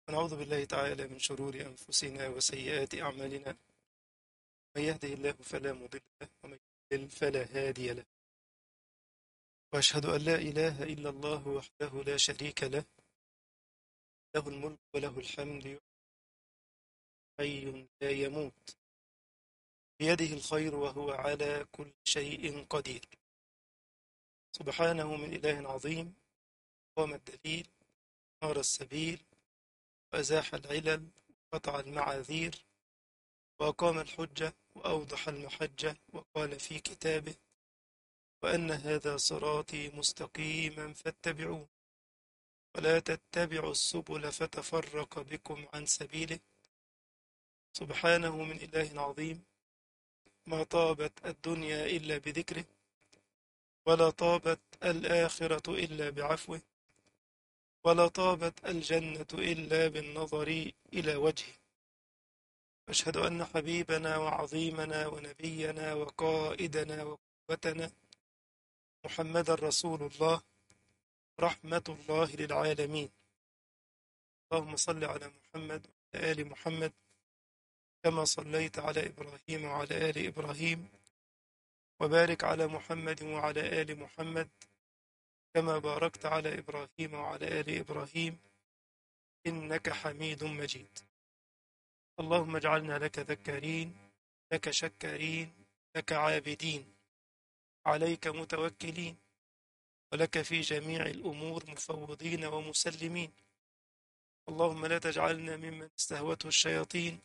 ونعوذ بالله تعالى من شرور أنفسنا وسيئات أعمالنا من يهده الله فلا مضل له ومن يضلل فلا هادي له وأشهد أن لا إله إلا الله وحده لا شريك له له الملك وله الحمد حي لا يموت بيده الخير وهو على كل شيء قدير سبحانه من إله عظيم قام الدليل نار السبيل وأزاح العلل وقطع المعاذير وأقام الحجة وأوضح المحجة وقال في كتابه وأن هذا صراطي مستقيما فاتبعوه ولا تتبعوا السبل فتفرق بكم عن سبيله سبحانه من إله عظيم ما طابت الدنيا إلا بذكره ولا طابت الآخرة إلا بعفوه ولا طابت الجنة إلا بالنظر إلى وجهه أشهد أن حبيبنا وعظيمنا ونبينا وقائدنا وقوتنا محمد رسول الله رحمة الله للعالمين اللهم صل على محمد وعلى آل محمد كما صليت على إبراهيم وعلى آل إبراهيم وبارك على محمد وعلى آل محمد كما باركت على إبراهيم وعلى آل إبراهيم إنك حميد مجيد اللهم اجعلنا لك ذكارين لك شكارين لك عابدين عليك متوكلين ولك في جميع الأمور مفوضين ومسلمين اللهم لا تجعلنا ممن استهوته الشياطين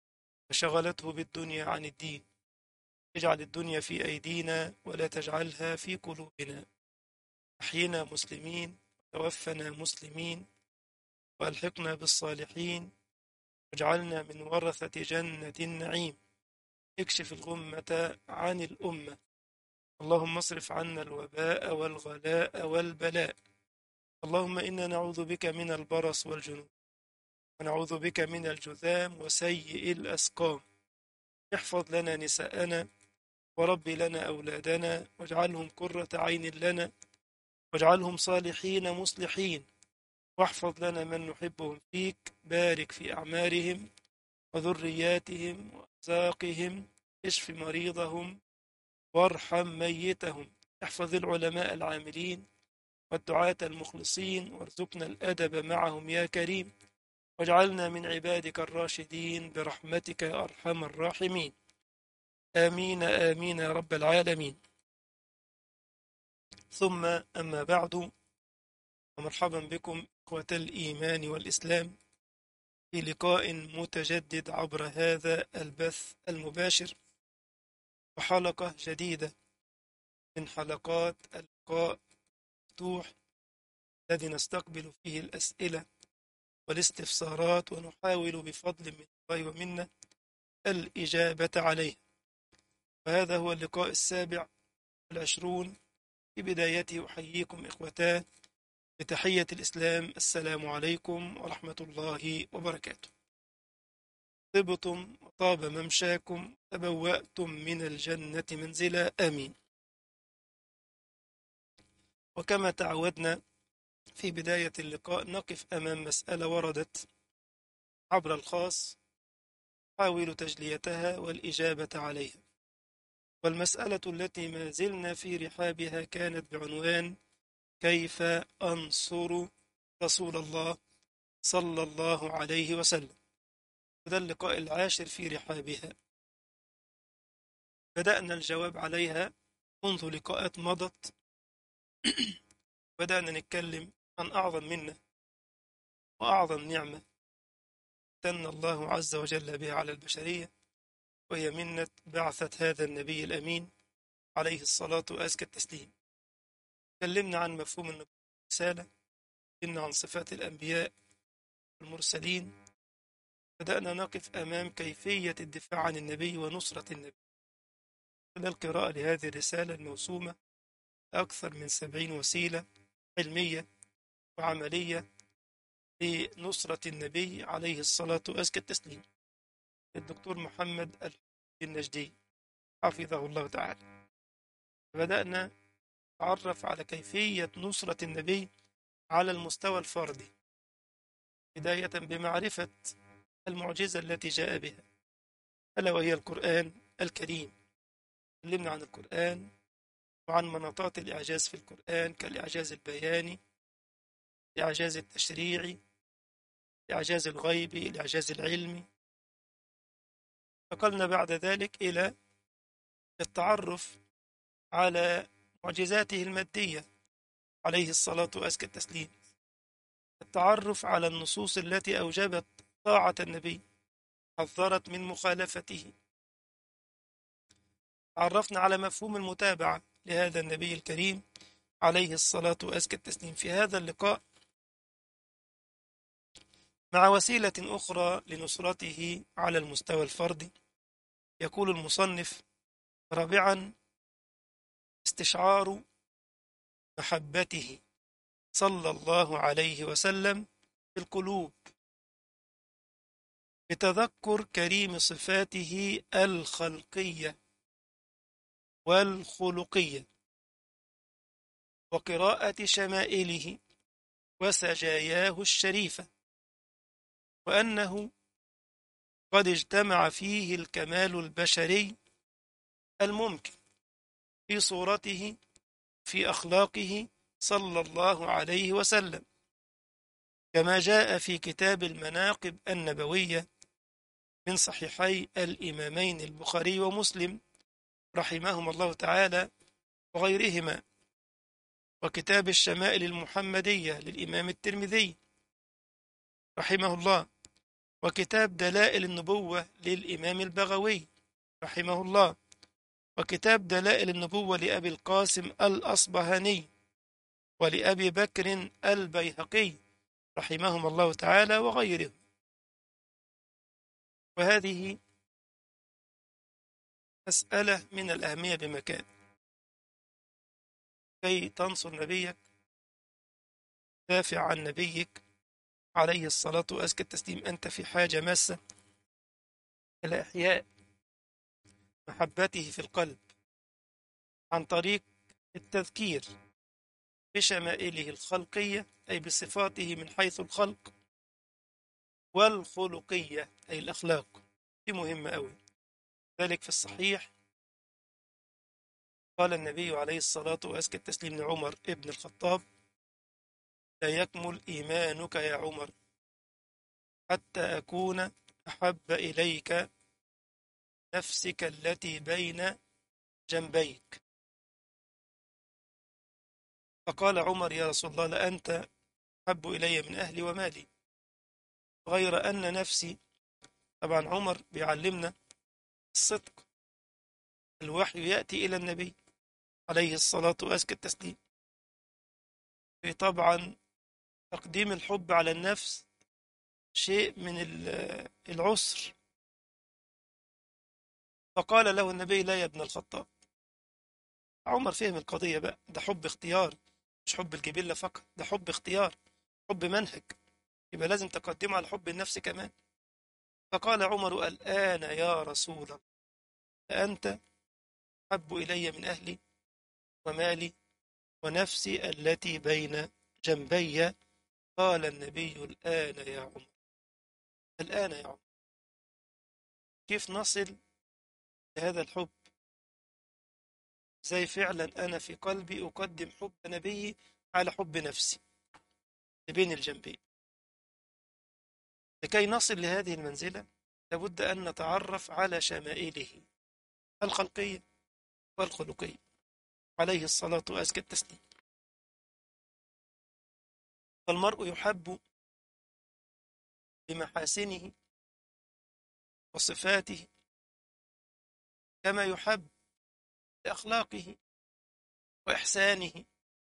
فشغلته بالدنيا عن الدين اجعل الدنيا في أيدينا ولا تجعلها في قلوبنا أحينا مسلمين توفنا مسلمين وألحقنا بالصالحين واجعلنا من ورثة جنة النعيم اكشف الغمة عن الأمة اللهم اصرف عنا الوباء والغلاء والبلاء اللهم إنا نعوذ بك من البرص والجنون ونعوذ بك من الجذام وسيء الأسقام احفظ لنا نساءنا ورب لنا أولادنا واجعلهم قرة عين لنا واجعلهم صالحين مصلحين واحفظ لنا من نحبهم فيك بارك في أعمارهم وذرياتهم وأرزاقهم اشف مريضهم وارحم ميتهم احفظ العلماء العاملين والدعاة المخلصين وارزقنا الأدب معهم يا كريم واجعلنا من عبادك الراشدين برحمتك يا أرحم الراحمين آمين آمين يا رب العالمين ثم أما بعد ومرحبا بكم إخوة الإيمان والإسلام في لقاء متجدد عبر هذا البث المباشر وحلقة جديدة من حلقات اللقاء المفتوح الذي نستقبل فيه الأسئلة والاستفسارات ونحاول بفضل من الله ومنا الإجابة عليه وهذا هو اللقاء السابع والعشرون في بدايته أحييكم إخوتان بتحية الإسلام السلام عليكم ورحمة الله وبركاته طبتم وطاب ممشاكم تبوأتم من الجنة منزلا آمين وكما تعودنا في بداية اللقاء نقف أمام مسألة وردت عبر الخاص نحاول تجليتها والإجابة عليها والمسألة التي ما زلنا في رحابها كانت بعنوان كيف أنصر رسول الله صلى الله عليه وسلم هذا اللقاء العاشر في رحابها بدأنا الجواب عليها منذ لقاءات مضت بدأنا نتكلم عن أعظم منة وأعظم نعمة تن الله عز وجل بها على البشرية وهي منة بعثة هذا النبي الأمين عليه الصلاة وأزكى التسليم تكلمنا عن مفهوم الرسالة تكلمنا عن صفات الأنبياء المرسلين بدأنا نقف أمام كيفية الدفاع عن النبي ونصرة النبي خلال القراءة لهذه الرسالة الموسومة أكثر من سبعين وسيلة علمية وعملية لنصرة النبي عليه الصلاة وأزكى التسليم الدكتور محمد النجدي حفظه الله تعالى بدأنا نتعرف على كيفية نصرة النبي على المستوى الفردي بداية بمعرفة المعجزة التي جاء بها ألا وهي القرآن الكريم تكلمنا عن القرآن وعن مناطات الإعجاز في القرآن كالإعجاز البياني الإعجاز التشريعي الإعجاز الغيبي الإعجاز العلمي انتقلنا بعد ذلك إلى التعرف على معجزاته المادية عليه الصلاة وأزكى التسليم التعرف على النصوص التي أوجبت طاعة النبي حذرت من مخالفته عرفنا على مفهوم المتابعة لهذا النبي الكريم عليه الصلاة وأزكى التسليم في هذا اللقاء مع وسيلة أخرى لنصرته على المستوى الفردي يقول المصنف رابعا استشعار محبته صلى الله عليه وسلم في القلوب بتذكر كريم صفاته الخلقية والخلقية وقراءة شمائله وسجاياه الشريفة وأنه قد اجتمع فيه الكمال البشري الممكن في صورته في أخلاقه صلى الله عليه وسلم كما جاء في كتاب المناقب النبوية من صحيحي الإمامين البخاري ومسلم رحمهما الله تعالى وغيرهما وكتاب الشمائل المحمدية للإمام الترمذي رحمه الله وكتاب دلائل النبوة للإمام البغوي رحمه الله وكتاب دلائل النبوة لأبي القاسم الأصبهاني ولأبي بكر البيهقي رحمهم الله تعالى وغيرهم وهذه مسألة من الأهمية بمكان كي تنصر نبيك دافع عن نبيك عليه الصلاة وأزكى التسليم أنت في حاجة ماسة إلى إحياء محبته في القلب عن طريق التذكير بشمائله الخلقية أي بصفاته من حيث الخلق والخلقية أي الأخلاق دي مهمة أوي ذلك في الصحيح قال النبي عليه الصلاة وأزكى التسليم لعمر ابن الخطاب لا يكمل إيمانك يا عمر حتى أكون أحب إليك نفسك التي بين جنبيك فقال عمر يا رسول الله لأنت أحب إلي من أهلي ومالي غير أن نفسي طبعا عمر بيعلمنا الصدق الوحي يأتي إلى النبي عليه الصلاة وأزكى التسليم في طبعا تقديم الحب على النفس شيء من العسر فقال له النبي لا يا ابن الخطاب عمر فهم القضية بقى ده حب اختيار مش حب الجبلة فقط ده حب اختيار حب منهج يبقى لازم تقدمه على حب النفس كمان فقال عمر الآن يا رسول الله أنت أحب إلي من أهلي ومالي ونفسي التي بين جنبي قال النبي الآن يا عمر الآن يا عمر كيف نصل لهذا الحب زي فعلا أنا في قلبي أقدم حب نبيي على حب نفسي بين الجنبين لكي نصل لهذه المنزلة لابد أن نتعرف على شمائله الخلقية والخلقية عليه الصلاة وأزكى التسليم فالمرء يحب بمحاسنه وصفاته كما يحب بأخلاقه وإحسانه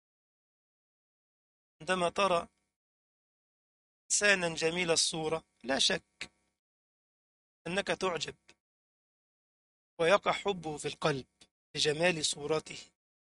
عندما ترى إنسانا جميل الصورة لا شك أنك تعجب ويقع حبه في القلب لجمال صورته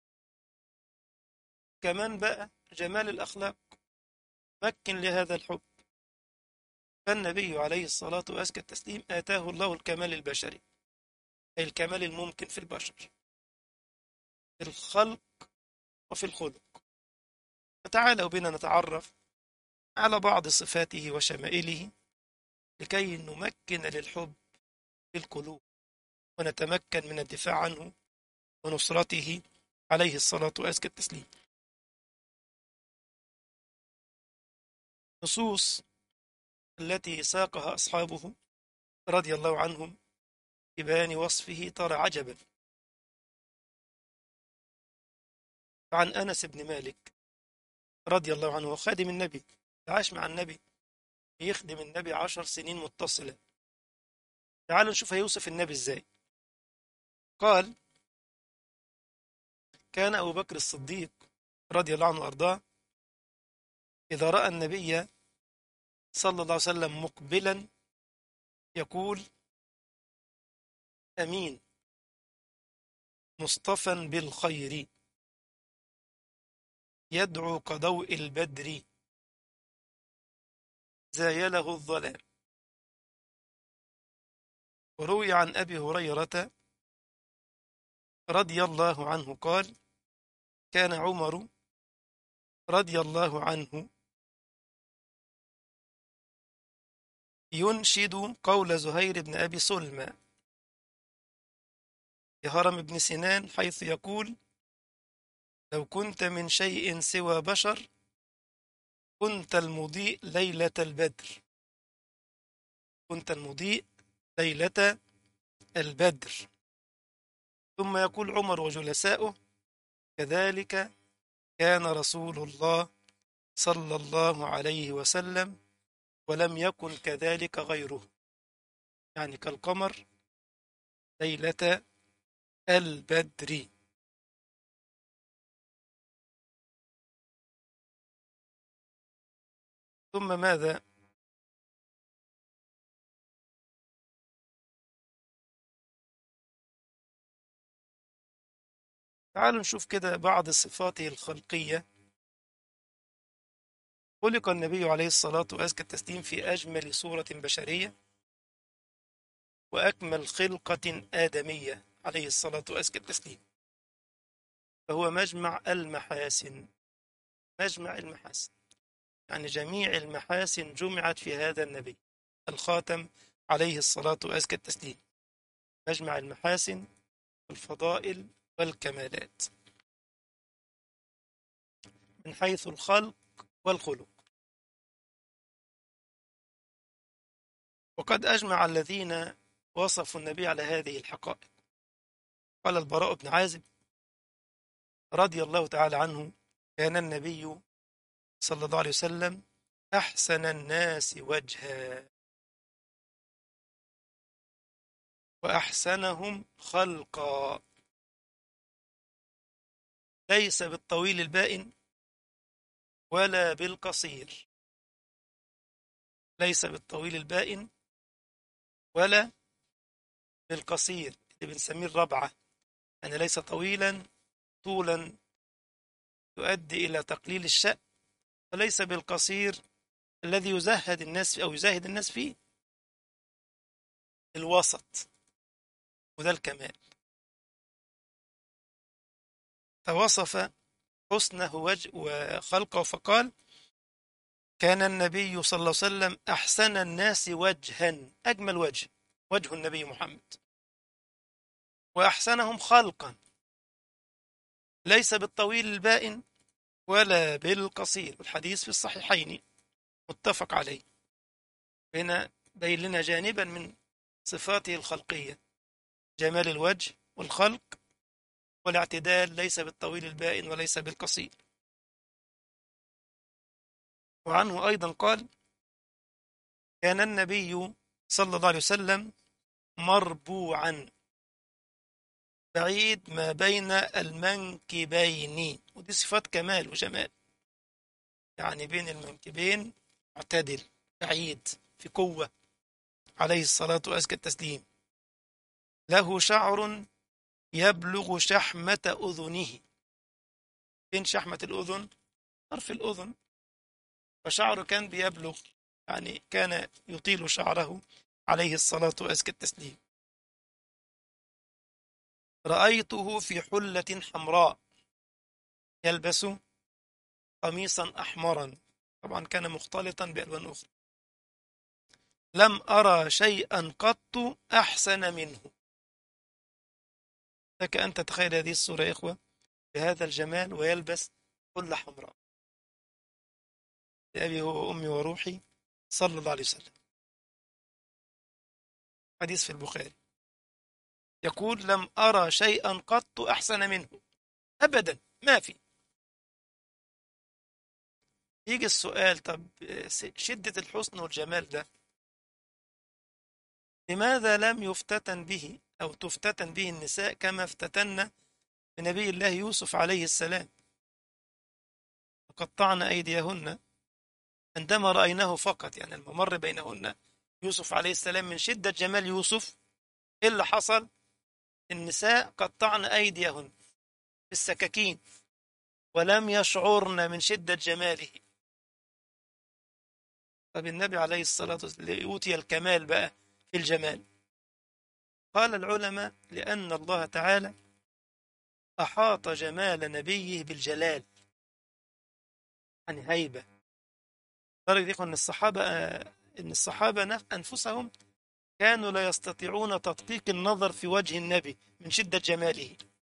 كمان بقى جمال الأخلاق مكن لهذا الحب فالنبي عليه الصلاة وأزكى التسليم آتاه الله الكمال البشري أي الكمال الممكن في البشر في الخلق وفي الخلق فتعالوا بنا نتعرف على بعض صفاته وشمائله لكي نمكن للحب في القلوب ونتمكن من الدفاع عنه ونصرته عليه الصلاة وأزكى التسليم نصوص التي ساقها أصحابه رضي الله عنهم في بيان وصفه ترى عجبا عن أنس بن مالك رضي الله عنه خادم النبي عاش مع النبي يخدم النبي عشر سنين متصلة تعالوا نشوف هيوصف النبي ازاي قال كان أبو بكر الصديق رضي الله عنه وأرضاه إذا رأى النبي صلى الله عليه وسلم مقبلا يقول أمين مصطفى بالخير يدعو كضوء البدر زايله الظلام وروي عن أبي هريرة رضي الله عنه قال كان عمر رضي الله عنه ينشد قول زهير بن أبي سلمى لهرم بن سنان حيث يقول لو كنت من شيء سوى بشر كنت المضيء ليلة البدر كنت المضيء ليلة البدر ثم يقول عمر وجلساؤه كذلك كان رسول الله صلى الله عليه وسلم ولم يكن كذلك غيره يعني كالقمر ليلة البدر ثم ماذا تعالوا نشوف كده بعض صفاته الخلقية خلق النبي عليه الصلاة وأزكى التسليم في أجمل صورة بشرية وأكمل خلقة آدمية عليه الصلاة وأزكى التسليم فهو مجمع المحاسن مجمع المحاسن يعني جميع المحاسن جمعت في هذا النبي الخاتم عليه الصلاة وأزكى التسليم مجمع المحاسن والفضائل والكمالات من حيث الخلق والخلق وقد أجمع الذين وصفوا النبي على هذه الحقائق قال البراء بن عازب رضي الله تعالى عنه كان النبي صلى الله عليه وسلم أحسن الناس وجها وأحسنهم خلقا ليس بالطويل البائن ولا بالقصير ليس بالطويل البائن ولا بالقصير اللي بنسميه الربعة يعني ليس طويلا طولا يؤدي إلى تقليل الشأن وليس بالقصير الذي يزهد الناس أو يزاهد الناس فيه الوسط وده الكمال فوصف حسنه وجه وخلقه فقال كان النبي صلى الله عليه وسلم أحسن الناس وجها أجمل وجه وجه النبي محمد وأحسنهم خلقا ليس بالطويل البائن ولا بالقصير والحديث في الصحيحين متفق عليه هنا بين لنا جانبا من صفاته الخلقية جمال الوجه والخلق والاعتدال ليس بالطويل البائن وليس بالقصير وعنه أيضا قال كان النبي صلى الله عليه وسلم مربوعا بعيد ما بين المنكبين ودي صفات كمال وجمال يعني بين المنكبين معتدل بعيد في قوة عليه الصلاة وأزكى التسليم له شعر يبلغ شحمة أذنه فين شحمة الأذن؟ طرف الأذن فشعره كان بيبلغ يعني كان يطيل شعره عليه الصلاة وأزكى التسليم رأيته في حلة حمراء يلبس قميصا أحمرا طبعا كان مختلطا بألوان أخرى لم أرى شيئا قط أحسن منه لك أن تتخيل هذه الصورة يا إخوة بهذا الجمال ويلبس كل حمراء لأبي هو وأمي وروحي صلى الله عليه وسلم حديث في البخاري يقول لم أرى شيئا قط أحسن منه أبدا ما في يجي السؤال طب شدة الحسن والجمال ده لماذا لم يفتتن به أو تفتتن به النساء كما افتتن بنبي الله يوسف عليه السلام قطعن أيديهن عندما رأيناه فقط يعني الممر بينهن يوسف عليه السلام من شدة جمال يوسف إيه اللي حصل النساء قطعن أيديهن بالسكاكين ولم يشعرن من شدة جماله طب النبي عليه الصلاة والسلام أوتي الكمال بقى في الجمال قال العلماء لأن الله تعالى أحاط جمال نبيه بالجلال يعني هيبة لدرجة أن الصحابة أن الصحابة أنفسهم كانوا لا يستطيعون تدقيق النظر في وجه النبي من شدة جماله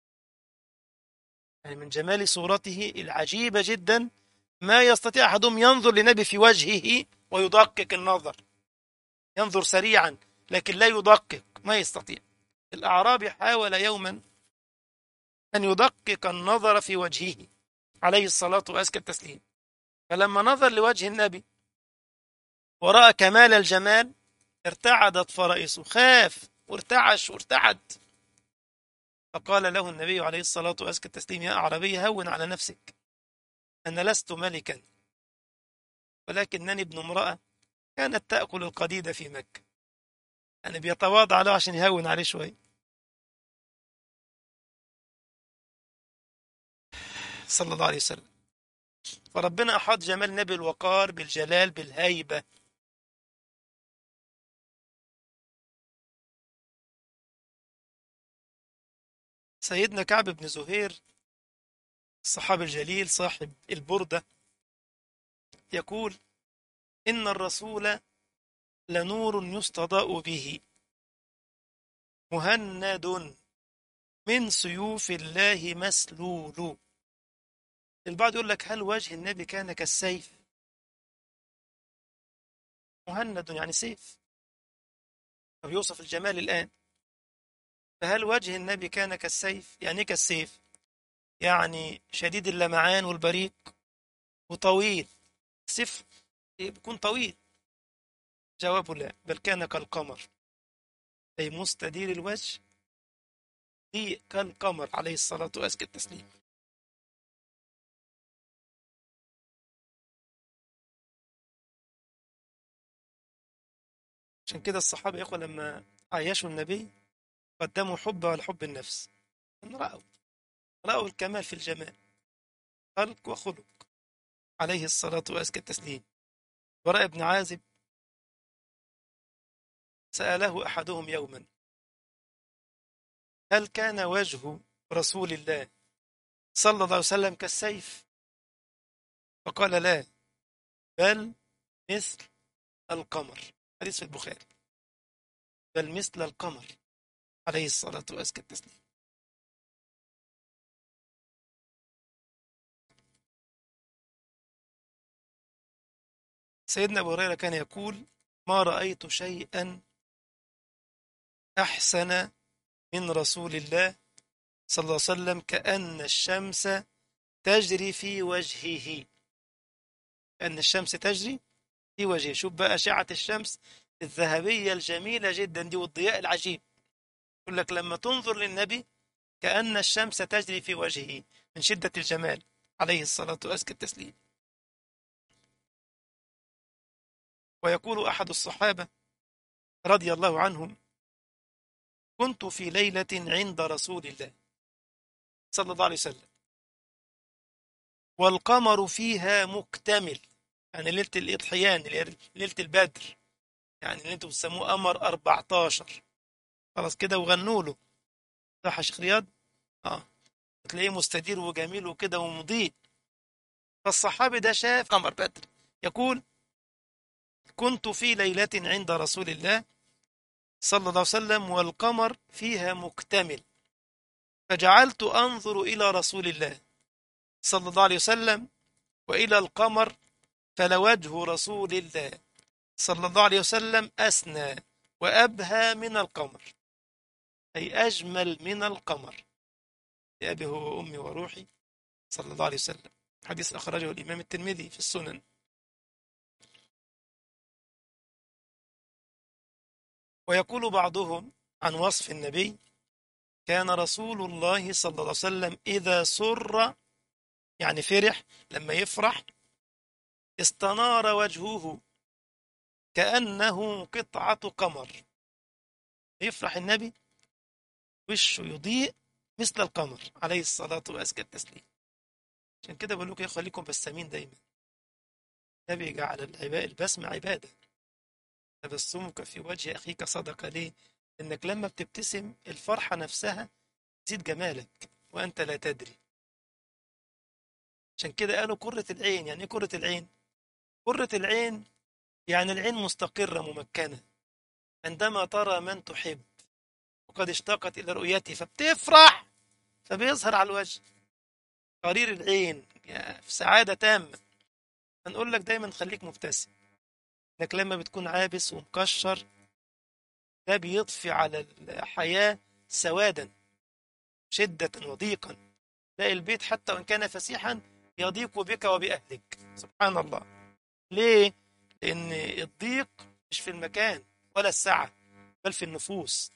يعني من جمال صورته العجيبة جدا ما يستطيع أحدهم ينظر لنبي في وجهه ويدقق النظر ينظر سريعا لكن لا يدقق ما يستطيع الأعرابي حاول يوما أن يدقق النظر في وجهه عليه الصلاة وأزكى التسليم فلما نظر لوجه النبي ورأى كمال الجمال ارتعدت فرائسه خاف وارتعش وارتعد فقال له النبي عليه الصلاة وأزكى التسليم يا أعربي هون على نفسك أنا لست ملكا ولكنني ابن امرأة كانت تأكل القديد في مكة يعني بيتواضع له عشان يهون عليه شوي صلى الله عليه وسلم فربنا أحاط جمال النبي الوقار بالجلال بالهيبة سيدنا كعب بن زهير الصحابي الجليل صاحب البردة يقول إن الرسول لنور يستضاء به مهند من سيوف الله مسلول البعض يقول لك هل وجه النبي كان كالسيف مهند يعني سيف أو يوصف الجمال الآن فهل وجه النبي كان كالسيف يعني ايه كالسيف يعني شديد اللمعان والبريق وطويل سيف بيكون طويل جواب لا بل كان كالقمر أي مستدير الوجه دي كالقمر عليه الصلاة وأزكى التسليم عشان كده الصحابة يقول لما عايشوا النبي قدموا حبه على حب النفس إن رأوا رأوا الكمال في الجمال خلق وخلق عليه الصلاة وأزكى التسليم براء بن عازب سأله أحدهم يوما هل كان وجه رسول الله صلى الله عليه وسلم كالسيف فقال لا بل مثل القمر حديث في البخاري بل مثل القمر عليه الصلاة وأزكى التسليم سيدنا أبو هريرة كان يقول ما رأيت شيئا أحسن من رسول الله صلى الله عليه وسلم كأن الشمس تجري في وجهه كأن الشمس تجري في وجهه شوف بقى أشعة الشمس الذهبية الجميلة جدا دي والضياء العجيب يقول لك لما تنظر للنبي كأن الشمس تجري في وجهه من شدة الجمال عليه الصلاة وأزكى التسليم ويقول أحد الصحابة رضي الله عنهم كنت في ليلة عند رسول الله صلى الله عليه وسلم والقمر فيها مكتمل يعني ليلة الإضحيان ليلة البدر يعني اللي انتوا بتسموه قمر 14 خلاص كده وغنوا له صح يا شيخ رياض؟ اه تلاقيه مستدير وجميل وكده ومضيء فالصحابي ده شاف قمر بدر يقول كنت في ليلة عند رسول الله صلى الله عليه وسلم والقمر فيها مكتمل فجعلت أنظر إلى رسول الله صلى الله عليه وسلم وإلى القمر فلوجه رسول الله صلى الله عليه وسلم أسنى وأبهى من القمر أي أجمل من القمر لأبي هو وأمي وروحي صلى الله عليه وسلم حديث أخرجه الإمام الترمذي في السنن ويقول بعضهم عن وصف النبي كان رسول الله صلى الله عليه وسلم إذا سر يعني فرح لما يفرح استنار وجهه كأنه قطعة قمر يفرح النبي وشه يضيء مثل القمر عليه الصلاة وأزكى التسليم عشان كده بقول لكم يا خليكم بسامين دايما النبي جعل العباء البسمة عبادة تبسمك في وجه أخيك صدقة ليه؟ إنك لما بتبتسم الفرحة نفسها تزيد جمالك وأنت لا تدري عشان كده قالوا قرة العين يعني إيه قرة العين؟ قرة العين يعني العين مستقرة ممكنة عندما ترى من تحب وقد اشتاقت إلى رؤيته فبتفرح فبيظهر على الوجه قرير العين يعني في سعادة تامة هنقول لك دايما خليك مبتسم انك لما بتكون عابس ومكشر ده بيضفي على الحياة سوادا شدة وضيقا تلاقي البيت حتى وإن كان فسيحا يضيق بك وبأهلك سبحان الله ليه؟ لأن الضيق مش في المكان ولا السعة بل في النفوس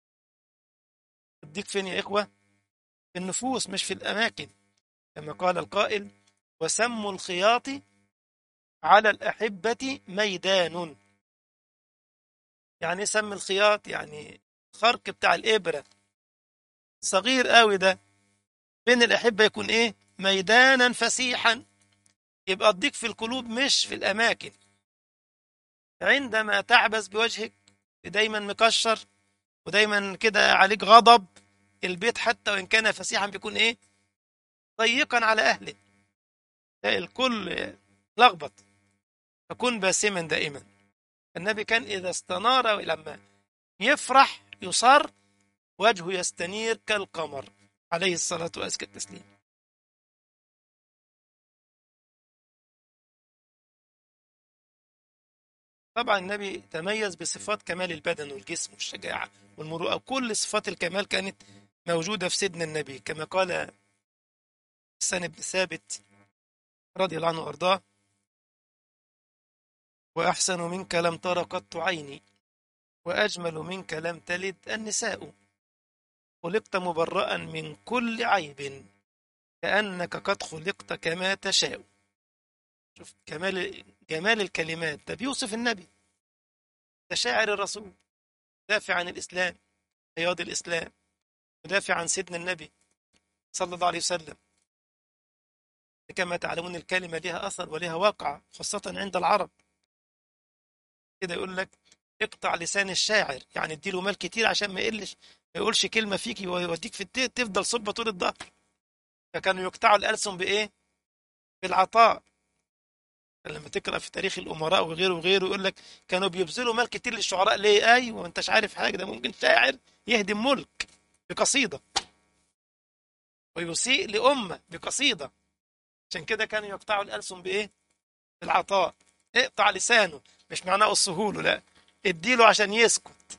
الضيق فين يا إخوة؟ في النفوس مش في الأماكن كما قال القائل وسم الخياط على الأحبة ميدان يعني سم الخياط يعني خرق بتاع الإبرة صغير قوي ده بين الأحبة يكون إيه ميدانا فسيحا يبقى الضيق في القلوب مش في الأماكن عندما تعبس بوجهك دايما مكشر ودايما كده عليك غضب البيت حتى وإن كان فسيحا بيكون إيه ضيقا على أهله الكل لخبط فكن باسما دائما النبي كان إذا استنار لما يفرح يصر وجهه يستنير كالقمر عليه الصلاة وأزكى التسليم طبعا النبي تميز بصفات كمال البدن والجسم والشجاعة والمروءة وكل صفات الكمال كانت موجودة في سيدنا النبي كما قال حسان بن ثابت رضي الله عنه وأرضاه وأحسن منك لم تر قط عيني وأجمل منك لم تلد النساء خلقت مبرأ من كل عيب كأنك قد خلقت كما تشاء شوف كمال جمال الكلمات ده بيوصف النبي ده شاعر الرسول دافع عن الإسلام رياض الإسلام مدافع عن سيدنا النبي صلى الله عليه وسلم كما تعلمون الكلمة لها أثر ولها واقع خاصة عند العرب كده يقول لك اقطع لسان الشاعر يعني اديله مال كتير عشان ما يقلش ما يقولش كلمة فيك ويوديك في التيه تفضل صبة طول الظهر فكانوا يقطعوا الألسن بإيه؟ بالعطاء لما تقرأ في تاريخ الأمراء وغيره وغيره يقول لك كانوا بيبذلوا مال كتير للشعراء ليه؟ أيوه أنتش عارف حاجة ده ممكن شاعر يهدم ملك بقصيدة ويسيء لأمة بقصيدة عشان كده كانوا يقطعوا الألسن بإيه؟ بالعطاء اقطع لسانه مش معناه قصه له لا اديله عشان يسكت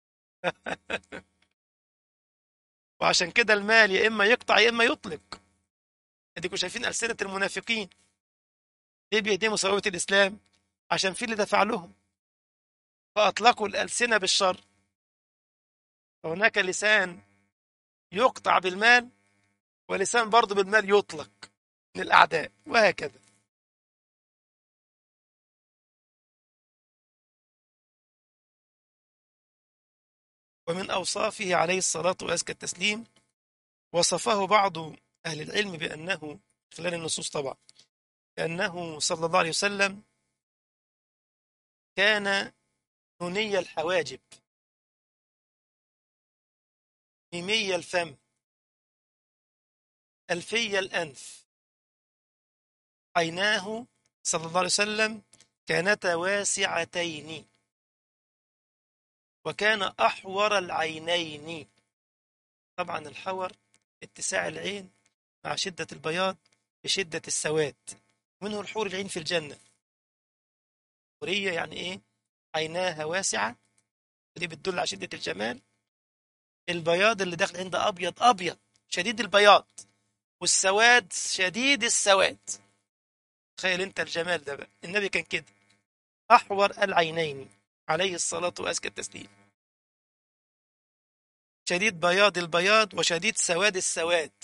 وعشان كده المال يا اما يقطع يا اما يطلق اديكم شايفين ألسنة المنافقين ليه بيهدموا ثروة الإسلام عشان في اللي دفع لهم فأطلقوا الألسنة بالشر فهناك لسان يقطع بالمال ولسان برضه بالمال يطلق للأعداء وهكذا ومن أوصافه عليه الصلاة وأزكى التسليم وصفه بعض أهل العلم بأنه خلال النصوص طبعا بأنه صلى الله عليه وسلم كان نوني الحواجب ميمي الفم ألفي الأنف عيناه صلى الله عليه وسلم كانتا واسعتين وكان أحور العينين طبعا الحور اتساع العين مع شدة البياض بشدة السواد منه الحور العين في الجنة حورية يعني إيه عيناها واسعة دي بتدل على شدة الجمال البياض اللي داخل عند أبيض أبيض شديد البياض والسواد شديد السواد تخيل انت الجمال ده بقى النبي كان كده أحور العينين عليه الصلاة وأزكى التسليم شديد بياض البياض وشديد سواد السواد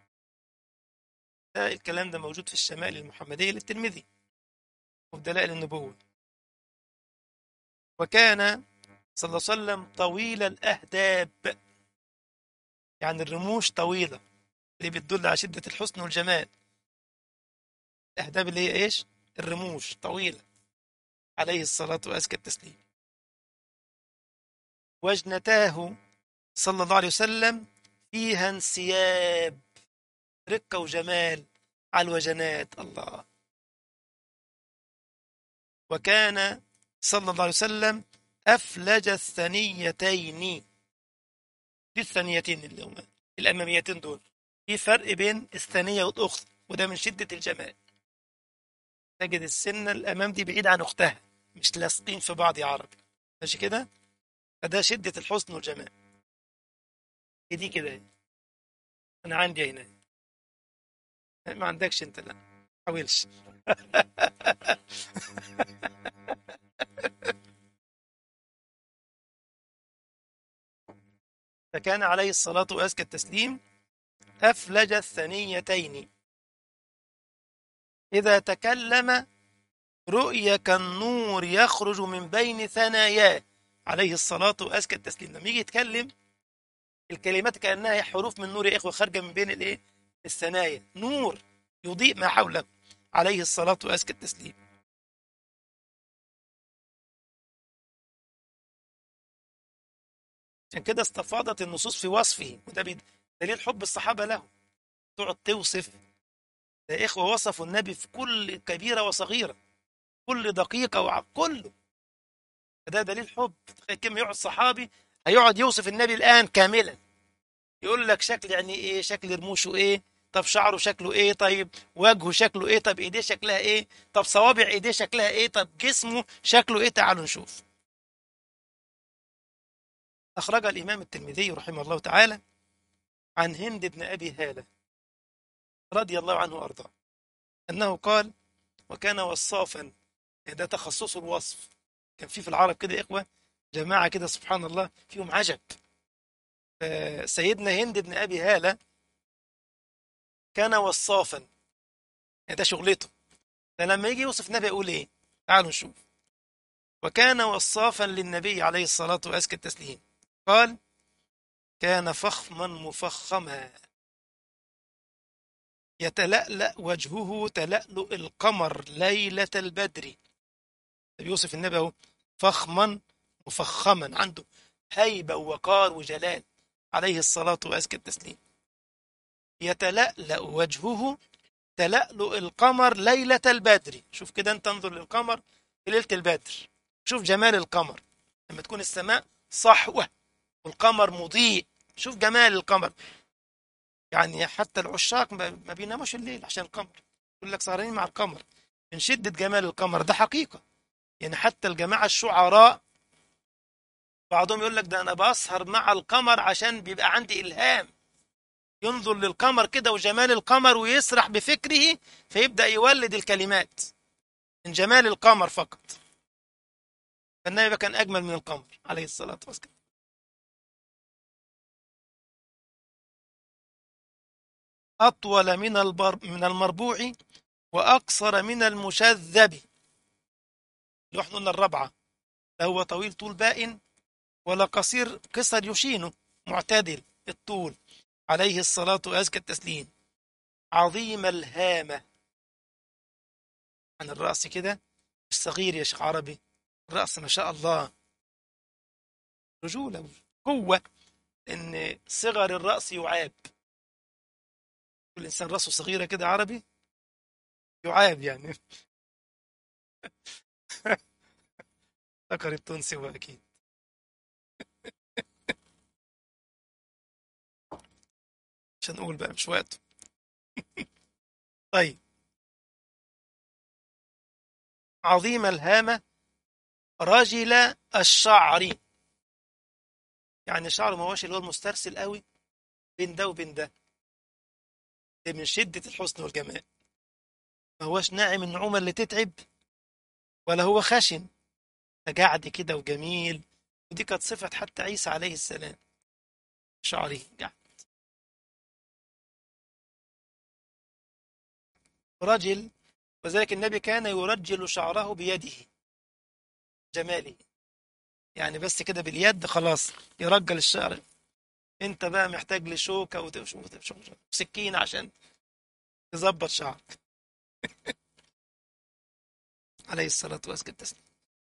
ده الكلام ده موجود في الشمائل المحمدية للترمذي وفي دلائل النبوة وكان صلى الله عليه وسلم طويل الأهداب يعني الرموش طويلة اللي بتدل على شدة الحسن والجمال الأهداب اللي هي إيش؟ الرموش طويلة عليه الصلاة وأزكى التسليم وجنتاه صلى الله عليه وسلم فيها انسياب رقة وجمال على الوجنات الله وكان صلى الله عليه وسلم أفلج الثنيتين دي الثنيتين اللي هما الأماميتين دول في فرق بين الثانية والأخت وده من شدة الجمال تجد السنة الأمام دي بعيد عن أختها مش لاصقين في بعض يا عربي ماشي كده فده شدة الحسن والجمال هي دي كده أنا عندي هنا ما عندكش أنت لا حاولش فكان عليه الصلاة وأزكى التسليم أفلج الثنيتين إذا تكلم رؤيا كالنور يخرج من بين ثناياه عليه الصلاة وأزكى التسليم لما يجي يتكلم الكلمات كأنها حروف من نور يا إخوة خارجة من بين الإيه؟ الثنايا نور يضيء ما حوله عليه الصلاة وأزكى التسليم عشان كده استفاضت النصوص في وصفه وده دليل حب الصحابة له تقعد توصف يا إخوة وصفوا النبي في كل كبيرة وصغيرة كل دقيقة وع... كله ده دليل حب كم يقعد صحابي هيقعد يوصف النبي الآن كاملا يقول لك شكل يعني إيه شكل رموشه إيه طب شعره شكله إيه طيب وجهه شكله إيه طب إيديه شكلها إيه طب صوابع إيديه شكلها إيه طب جسمه شكله إيه تعالوا نشوف أخرج الإمام الترمذي رحمه الله تعالى عن هند بن أبي هالة رضي الله عنه وأرضاه أنه قال وكان وصافا ده تخصص الوصف كان في في العرب كده إخوة جماعة كده سبحان الله فيهم عجب سيدنا هند بن أبي هالة كان وصافا ده شغلته فلما يجي يوصف النبي يقول إيه تعالوا نشوف وكان وصافا للنبي عليه الصلاة وأزكى التسليم قال كان فخما مفخما يتلألأ وجهه تلألؤ القمر ليلة البدر يوصف النبي اهو فخما مفخما عنده هيبة ووقار وجلال عليه الصلاة وأزكى التسليم يتلألأ وجهه تلألؤ القمر ليلة البدر شوف كده انت انظر للقمر في ليلة البدر شوف جمال القمر لما تكون السماء صحوة والقمر مضيء شوف جمال القمر يعني حتى العشاق ما بيناموش الليل عشان القمر يقول لك سهرانين مع القمر من شدة جمال القمر ده حقيقة يعني حتى الجماعة الشعراء بعضهم يقول لك ده أنا بسهر مع القمر عشان بيبقى عندي إلهام ينظر للقمر كده وجمال القمر ويسرح بفكره فيبدأ يولد الكلمات من جمال القمر فقط فالنبي كان أجمل من القمر عليه الصلاة والسلام أطول من البر من المربوع وأقصر من المشذب اللي احنا قلنا الربعة لا هو طويل طول بائن ولا قصير قصر يشينه معتدل الطول عليه الصلاة وأزكى التسليم عظيم الهامة عن الرأس كده الصغير يا شيخ عربي الرأس ما شاء الله رجولة قوة إن صغر الرأس يعاب كل إنسان رأسه صغيرة كده عربي يعاب يعني ذكر التونسي هو أكيد عشان نقول بقى مش وقته طيب عظيم الهامة رجل الشعر يعني شعره ما هوش اللي هو المسترسل قوي بين ده وبين ده ده من شدة الحسن والجمال ما هوش ناعم النعومة اللي تتعب ولا هو خشن قعد كده وجميل ودي كانت صفة حتى عيسى عليه السلام شعره قعد رجل وذلك النبي كان يرجل شعره بيده جماله يعني بس كده باليد خلاص يرجل الشعر انت بقى محتاج لشوكة وسكين عشان تظبط شعرك عليه الصلاة والسلام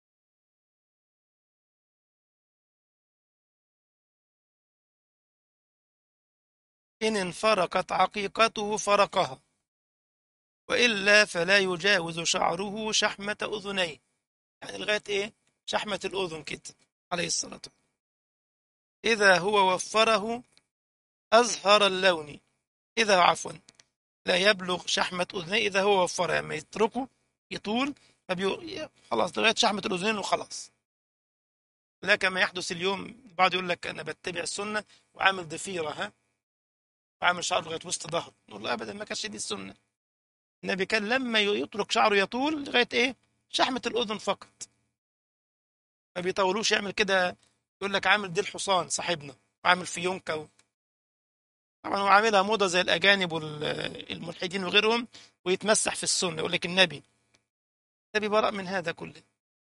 إن انفرقت عقيقته فرقها وإلا فلا يجاوز شعره شحمة أذنيه يعني لغاية إيه شحمة الأذن كده عليه الصلاة والسلام إذا هو وفره أزهر اللون إذا عفوا لا يبلغ شحمة أذنيه إذا هو وفرها لما يتركه يطول فبيو... خلاص لغاية شحمة الأذنين وخلاص لا كما يحدث اليوم بعض يقول لك أنا بتبع السنة وعامل ضفيرة ها وعامل شعر لغاية وسط ظهره نقول له أبدا ما كانش دي السنة النبي كان لما يترك شعره يطول لغاية إيه شحمة الأذن فقط ما بيطولوش يعمل كده يقول لك عامل دي الحصان صاحبنا وعامل فيونكة و... طبعا هو عاملها موضة زي الأجانب والملحدين وغيرهم ويتمسح في السنة يقول لك النبي النبي برأ من هذا كله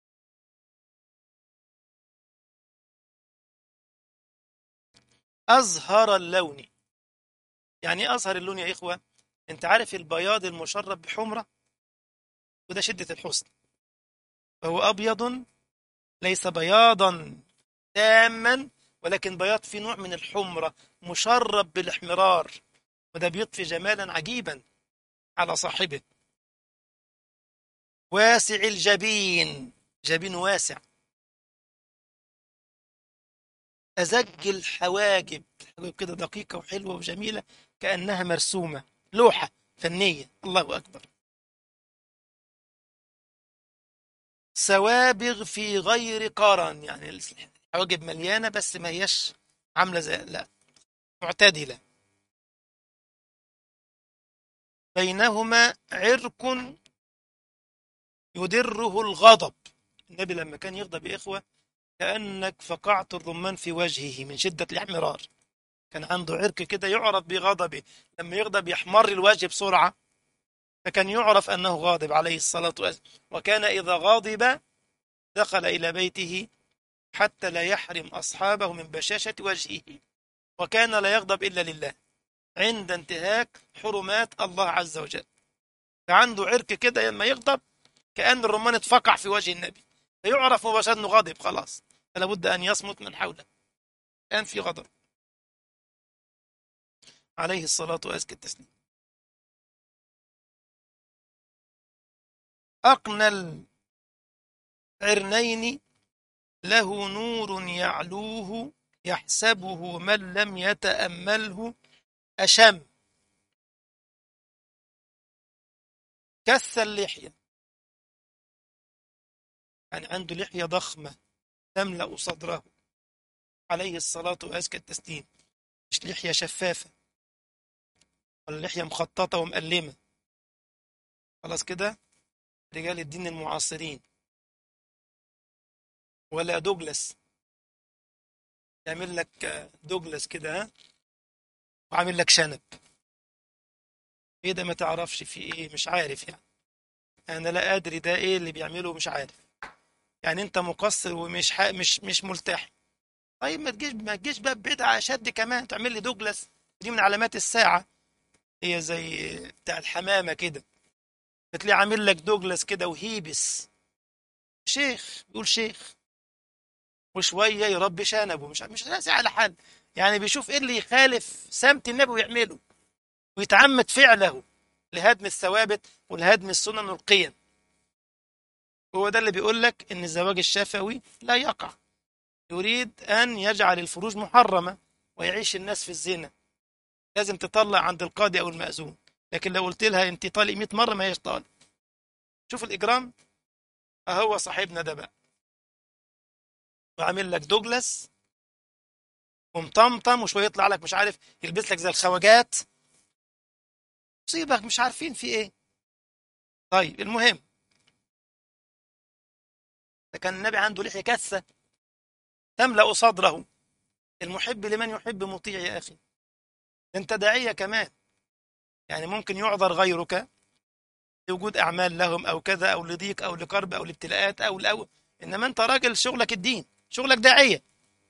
أزهر اللون يعني أظهر اللون يا إخوة أنت عارف البياض المشرب بحمرة وده شدة الحسن فهو أبيض ليس بياضا تاما ولكن بياض فيه نوع من الحمرة مشرب بالاحمرار وده بيضفي جمالا عجيبا على صاحبه واسع الجبين جبين واسع أزج الحواجب الحواجب كده دقيقة وحلوة وجميلة كأنها مرسومة لوحة فنية الله أكبر سوابغ في غير قرن يعني الحواجب مليانة بس ما هيش عاملة زي لا معتدلة بينهما عرق يدره الغضب النبي لما كان يغضب يا إخوة كأنك فقعت الرمان في وجهه من شدة الاحمرار كان عنده عرق كده يعرف بغضبه لما يغضب يحمر الوجه بسرعة فكان يعرف أنه غاضب عليه الصلاة والسلام وكان إذا غاضب دخل إلى بيته حتى لا يحرم أصحابه من بشاشة وجهه وكان لا يغضب إلا لله عند انتهاك حرمات الله عز وجل فعنده عرق كده لما يغضب كأن الرمان اتفقع في وجه النبي فيعرف مباشرة أنه غاضب خلاص فلا بد أن يصمت من حوله الآن في غضب عليه الصلاة وأزكى التسليم أقنى العرنين له نور يعلوه يحسبه من لم يتأمله أشم كث اللحية يعني عنده لحية ضخمة تملأ صدره عليه الصلاة وأزكى التسليم مش لحية شفافة ولا لحية مخططة ومقلمة خلاص كده رجال الدين المعاصرين ولا دوجلاس يعمل لك دوجلاس كده ها وعامل لك شنب ايه ده ما تعرفش في ايه مش عارف يعني انا لا ادري ده ايه اللي بيعمله مش عارف يعني انت مقصر ومش ح... مش مش ملتحي طيب ما تجيش ما تجيش بقى بدعه اشد كمان تعمل لي دوجلاس دي من علامات الساعه هي زي بتاع الحمامه كده بتلاقي عامل لك دوجلاس كده وهيبس شيخ بيقول شيخ وشويه يربي شنبه مش مش راسي على حد يعني بيشوف ايه اللي يخالف سمت النبي ويعمله ويتعمد فعله لهدم الثوابت ولهدم السنن والقيم هو ده اللي بيقول لك ان الزواج الشفوي لا يقع يريد ان يجعل الفروج محرمه ويعيش الناس في الزنا لازم تطلع عند القاضي او المأذون لكن لو قلت لها انت طالق 100 مره ما هيش طالق شوف الاجرام اهو صاحبنا ده بقى وعامل لك دوجلاس ومطمطم وشويه يطلع لك مش عارف يلبس لك زي الخواجات مصيبه مش عارفين في ايه طيب المهم ده كان النبي عنده لحيه كثه تملا صدره المحب لمن يحب مطيع يا اخي انت داعيه كمان يعني ممكن يعذر غيرك لوجود اعمال لهم او كذا او لضيق او لكرب او لابتلاءات او لاو انما انت راجل شغلك الدين شغلك داعيه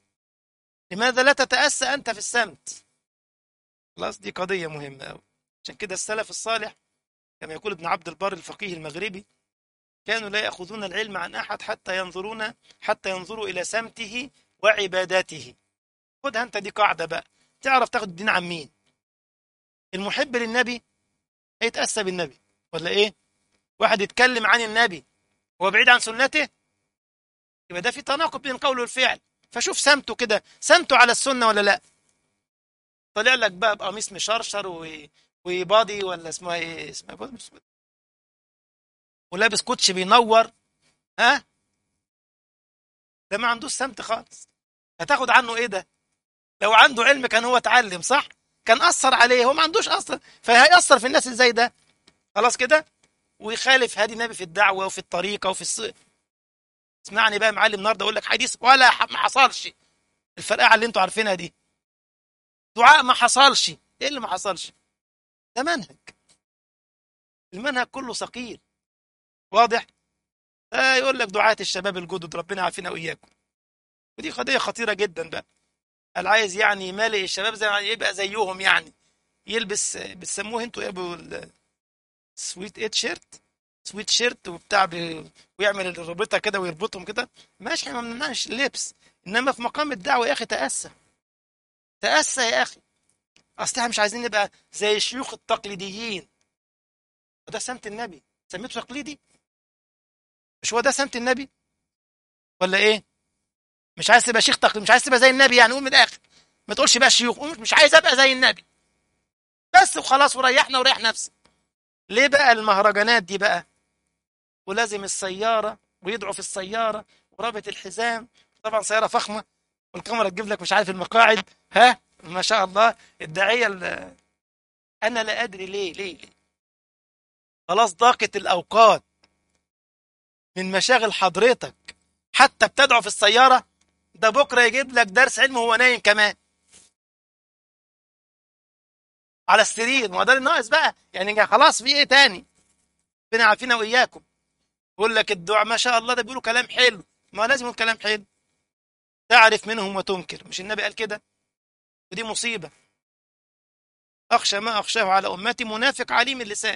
لماذا لا تتاسى انت في السمت خلاص دي قضيه مهمه قوي عشان كده السلف الصالح كما يقول ابن عبد البر الفقيه المغربي كانوا لا ياخذون العلم عن احد حتى ينظرون حتى ينظروا الى سمته وعباداته خدها انت دي قاعده بقى تعرف تاخد الدين عن مين المحب للنبي هيتاسى بالنبي ولا ايه واحد يتكلم عن النبي هو بعيد عن سنته يبقى ده في تناقض بين القول والفعل فشوف سمته كده سمته على السنه ولا لا طلع لك بقى بقميص مشرشر و... وبادي ولا اسمها ايه اسمها بادي مش- ولابس كوتش بينور ها ده ما عندوش سمت خالص هتاخد عنه ايه ده لو عنده علم كان هو اتعلم صح كان اثر عليه هو ما عندوش اصلا فهيأثر في الناس ازاي ده خلاص كده ويخالف هدي النبي في الدعوه وفي الطريقه وفي الص... اسمعني بقى يا معلم النهارده اقول لك حديث ولا ح- ما حصلش الفرقعه اللي انتوا عارفينها دي دعاء ما حصلش ايه اللي ما حصلش ده منهج المنهج كله ثقيل واضح آه يقول لك دعاة الشباب الجدد ربنا يعافينا واياكم ودي قضيه خطيره جدا بقى اللي عايز يعني يمالئ الشباب زي يعني يبقى زيهم يعني يلبس بتسموه انتوا ايه ابو ال- سويت ايه شيرت سويت شيرت وبتاع ب... ويعمل الربطه كده ويربطهم كده ماشي احنا ما بنمنعش اللبس انما في مقام الدعوه يا اخي تاسى تاسى يا اخي اصل احنا مش عايزين نبقى زي الشيوخ التقليديين وده سمت النبي سميته تقليدي مش هو ده سمت النبي ولا ايه مش عايز تبقى شيخ تقليدي مش عايز تبقى زي النبي يعني قول من الاخر ما تقولش بقى شيوخ قول مش عايز ابقى زي النبي بس وخلاص وريحنا وريح نفسك ليه بقى المهرجانات دي بقى ولازم السيارة ويدعو في السيارة ورابط الحزام طبعا سيارة فخمة والكاميرا تجيب لك مش عارف المقاعد ها ما شاء الله الداعية ال- أنا لا أدري ليه ليه ليه خلاص ضاقت الأوقات من مشاغل حضرتك حتى بتدعو في السيارة ده بكرة يجيب لك درس علم وهو نايم كمان على السرير ما هو ده اللي ناقص بقى يعني خلاص في ايه تاني ربنا عافينا واياكم يقول لك الدعاء ما شاء الله ده بيقولوا كلام حلو ما لازم يقول كلام حلو تعرف منهم وتنكر مش النبي قال كده ودي مصيبة أخشى ما أخشاه على أمتي منافق عليم اللسان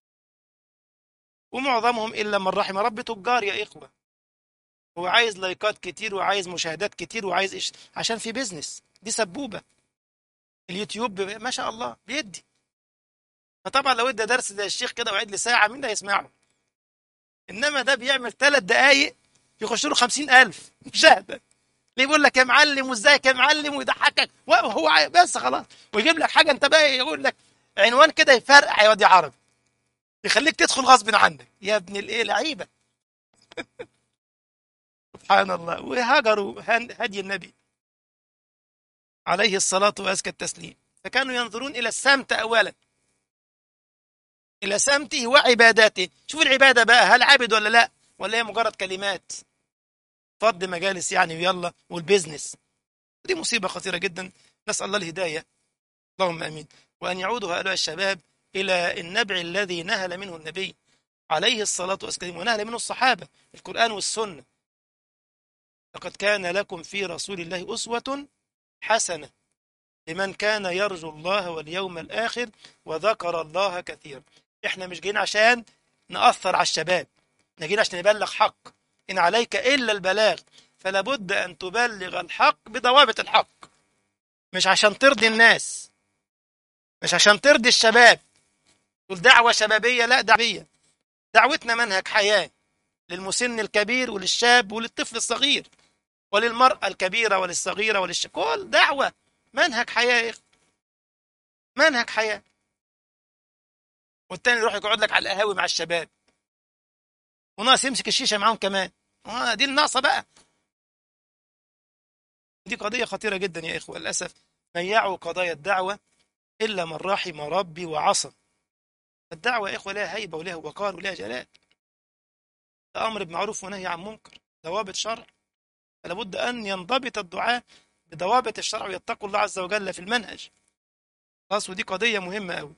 ومعظمهم إلا من رحم ربي تجار يا إخوة هو عايز لايكات كتير وعايز مشاهدات كتير وعايز إيش عشان في بيزنس دي سبوبة اليوتيوب ب- ما شاء الله بيدي فطبعا لو ادى درس زي الشيخ كده وعيد لي ساعة مين ده هيسمعه إنما ده بيعمل ثلاث دقايق يخش له خمسين ألف مشاهدة ليه بيقول لك يا معلم وازيك يا معلم ويضحكك وهو عاي- بس خلاص ويجيب لك حاجه انت بقى يقول لك عنوان كده يفرقع يا واد يا عربي يخليك تدخل غصب عنك يا ابن الايه لعيبه سبحان الله وهجروا هن- هدي النبي عليه الصلاه وازكى التسليم فكانوا ينظرون الى السمت اولا الى سمته وعباداته شوف العباده بقى هل عابد ولا لا ولا هي مجرد كلمات فض مجالس يعني ويلا والبيزنس دي مصيبة خطيرة جدا نسأل الله الهداية اللهم أمين وأن يعودوا هؤلاء الشباب إلى النبع الذي نهل منه النبي عليه الصلاة والسلام ونهل منه الصحابة القرآن والسنة لقد كان لكم في رسول الله أسوة حسنة لمن كان يرجو الله واليوم الآخر وذكر الله كثيرا احنا مش جايين عشان نأثر على الشباب احنا جايين عشان نبلغ حق إن عليك إلا البلاغ فلا بد أن تبلغ الحق بضوابط الحق مش عشان ترضي الناس مش عشان ترضي الشباب تقول دعوة شبابية لا دعوية دعوتنا منهج حياة للمسن الكبير وللشاب وللطفل الصغير وللمرأة الكبيرة وللصغيرة وللشاب كل دعوة منهج حياة يا إخوة منهج حياة والتاني يروح يقعد لك على القهاوي مع الشباب وناقص يمسك الشيشة معاهم كمان آه دي الناقصة بقى دي قضية خطيرة جدا يا إخوة للأسف ضيعوا قضايا الدعوة إلا من رحم ربي وعصم الدعوة يا إخوة لها هيبة ولها وقار ولها جلال ده أمر بمعروف ونهي عن منكر ضوابط شرع فلا بد أن ينضبط الدعاء بضوابط الشرع ويتقوا الله عز وجل في المنهج خلاص ودي قضية مهمة أوي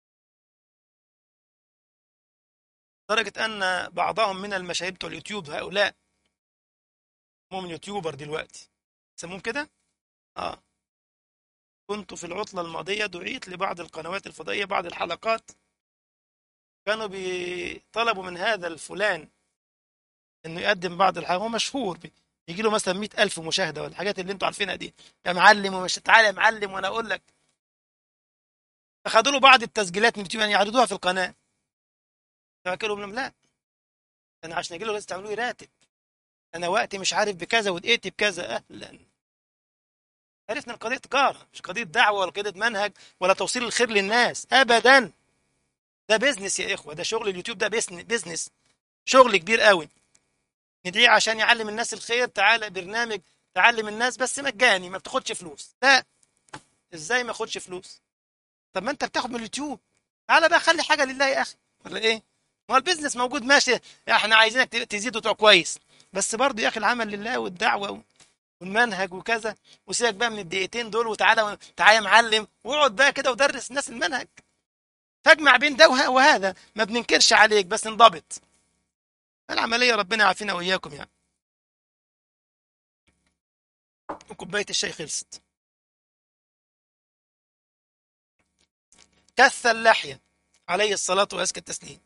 لدرجة أن بعضهم من المشاهير بتوع اليوتيوب هؤلاء هم يوتيوبر دلوقتي يسموهم كده؟ آه كنت في العطلة الماضية دعيت لبعض القنوات الفضائية بعض الحلقات كانوا بيطلبوا من هذا الفلان انه يقدم بعض الحاجات هو مشهور يجي له مثلا مئة ألف مشاهدة ولا الحاجات اللي انتوا عارفينها دي يا معلم ومش تعالى يا معلم وانا اقول لك فخدوا له بعض التسجيلات من اليوتيوب يعني يعرضوها في القناة فقالوا لهم لا انا عشان اجي له لازم تعملوا لي راتب انا وقتي مش عارف بكذا ودقيقتي بكذا اهلا عرفنا القضية تجارة مش قضية دعوة ولا قضية منهج ولا توصيل الخير للناس ابدا ده بيزنس يا اخوة ده شغل اليوتيوب ده بيزنس شغل كبير قوي ندعيه عشان يعلم الناس الخير تعالى برنامج تعلم الناس بس مجاني ما بتاخدش فلوس لا ازاي ما اخدش فلوس طب ما انت بتاخد من اليوتيوب تعالى بقى خلي حاجه لله يا اخي ولا ايه ما هو البيزنس موجود ماشي احنا عايزينك تزيد وتبقى كويس بس برضه يا اخي العمل لله والدعوه والمنهج وكذا وسيبك بقى من الدقيقتين دول وتعالى تعالى يا معلم واقعد بقى كده ودرس الناس المنهج فاجمع بين ده وهذا ما بننكرش عليك بس انضبط العملية ربنا يعافينا وإياكم يعني وكوباية الشاي خلصت كث اللحية عليه الصلاة وأزكى التسليم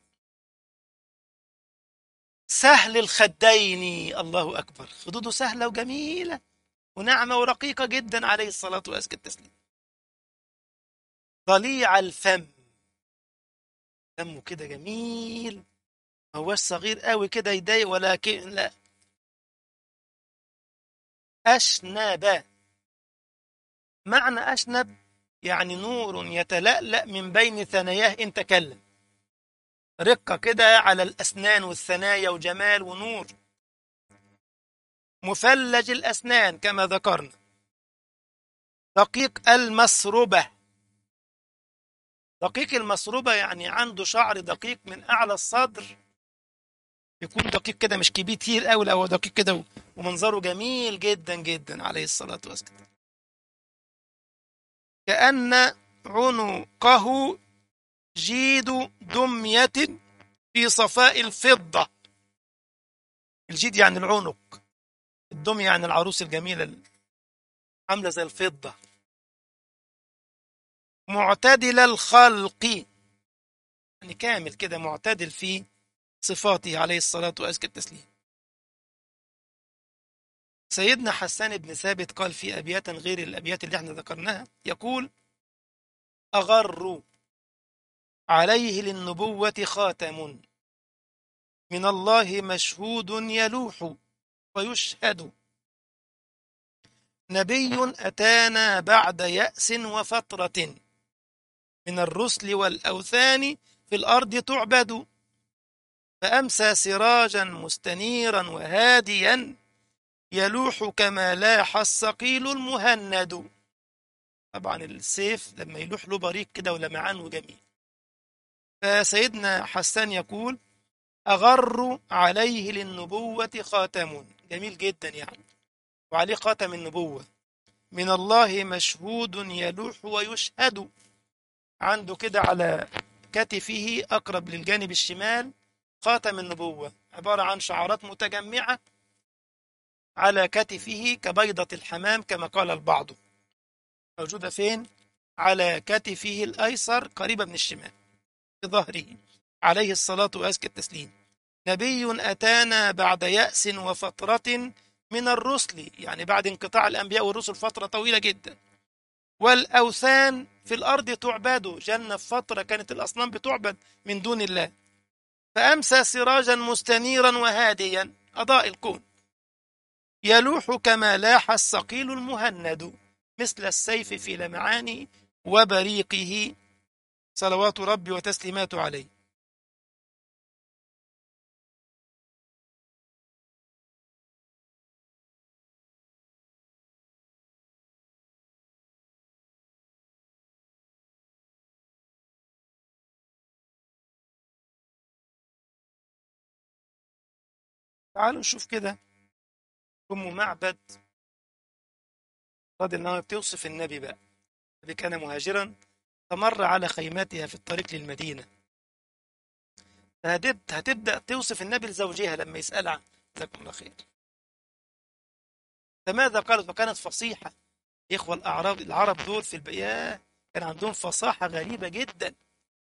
سهل الخدين الله أكبر خدوده سهلة وجميلة وناعمة ورقيقة جدا عليه الصلاة وأزكى التسليم ضليع الفم فمه كده جميل ما هوش صغير قوي كده يضايق ولكن لا أشنب معنى أشنب يعني نور يتلألأ من بين ثناياه إن تكلم رقة كده على الأسنان والثنايا وجمال ونور مثلج الأسنان كما ذكرنا دقيق المسربة دقيق المسربة يعني عنده شعر دقيق من أعلى الصدر يكون دقيق كده مش كبير كتير قوي لا هو دقيق كده ومنظره جميل جدا جدا عليه الصلاة والسلام كأن عنقه جيد دمية في صفاء الفضة الجيد يعني العنق الدمية يعني العروس الجميلة عاملة زي الفضة معتدل الخلق يعني كامل كده معتدل في صفاته عليه الصلاة وأزكى التسليم سيدنا حسان بن ثابت قال في أبيات غير الأبيات اللي احنا ذكرناها يقول أغر عليه للنبوة خاتم من الله مشهود يلوح ويشهد نبي أتانا بعد يأس وفترة من الرسل والأوثان في الأرض تعبد فأمسى سراجا مستنيرا وهاديا يلوح كما لاح الصقيل المهند طبعا السيف لما يلوح له بريق كده ولمعان وجميل فسيدنا حسان يقول أغر عليه للنبوة خاتم جميل جدا يعني وعليه خاتم النبوة من الله مشهود يلوح ويشهد عنده كده على كتفه أقرب للجانب الشمال خاتم النبوة عبارة عن شعرات متجمعة على كتفه كبيضة الحمام كما قال البعض موجودة فين؟ على كتفه الأيسر قريبة من الشمال في ظهره عليه الصلاة وأزكى التسليم نبي أتانا بعد يأس وفترة من الرسل يعني بعد انقطاع الأنبياء والرسل فترة طويلة جدا والأوثان في الأرض تعبد جنة فترة كانت الأصنام بتعبد من دون الله فأمسى سراجا مستنيرا وهاديا أضاء الكون يلوح كما لاح الصقيل المهند مثل السيف في لمعانه وبريقه صلوات ربي وتسليماته عليه تعالوا نشوف كده أم معبد رضي الله عنها بتوصف النبي بقى النبي كان مهاجرا فمر على خيمتها في الطريق للمدينة فهتبدأ هتبدأ توصف النبي لزوجها لما يسألها جزاكم الله خير فماذا قالت وكانت فصيحة إخوة الأعراب العرب دول في البياه كان عندهم فصاحة غريبة جدا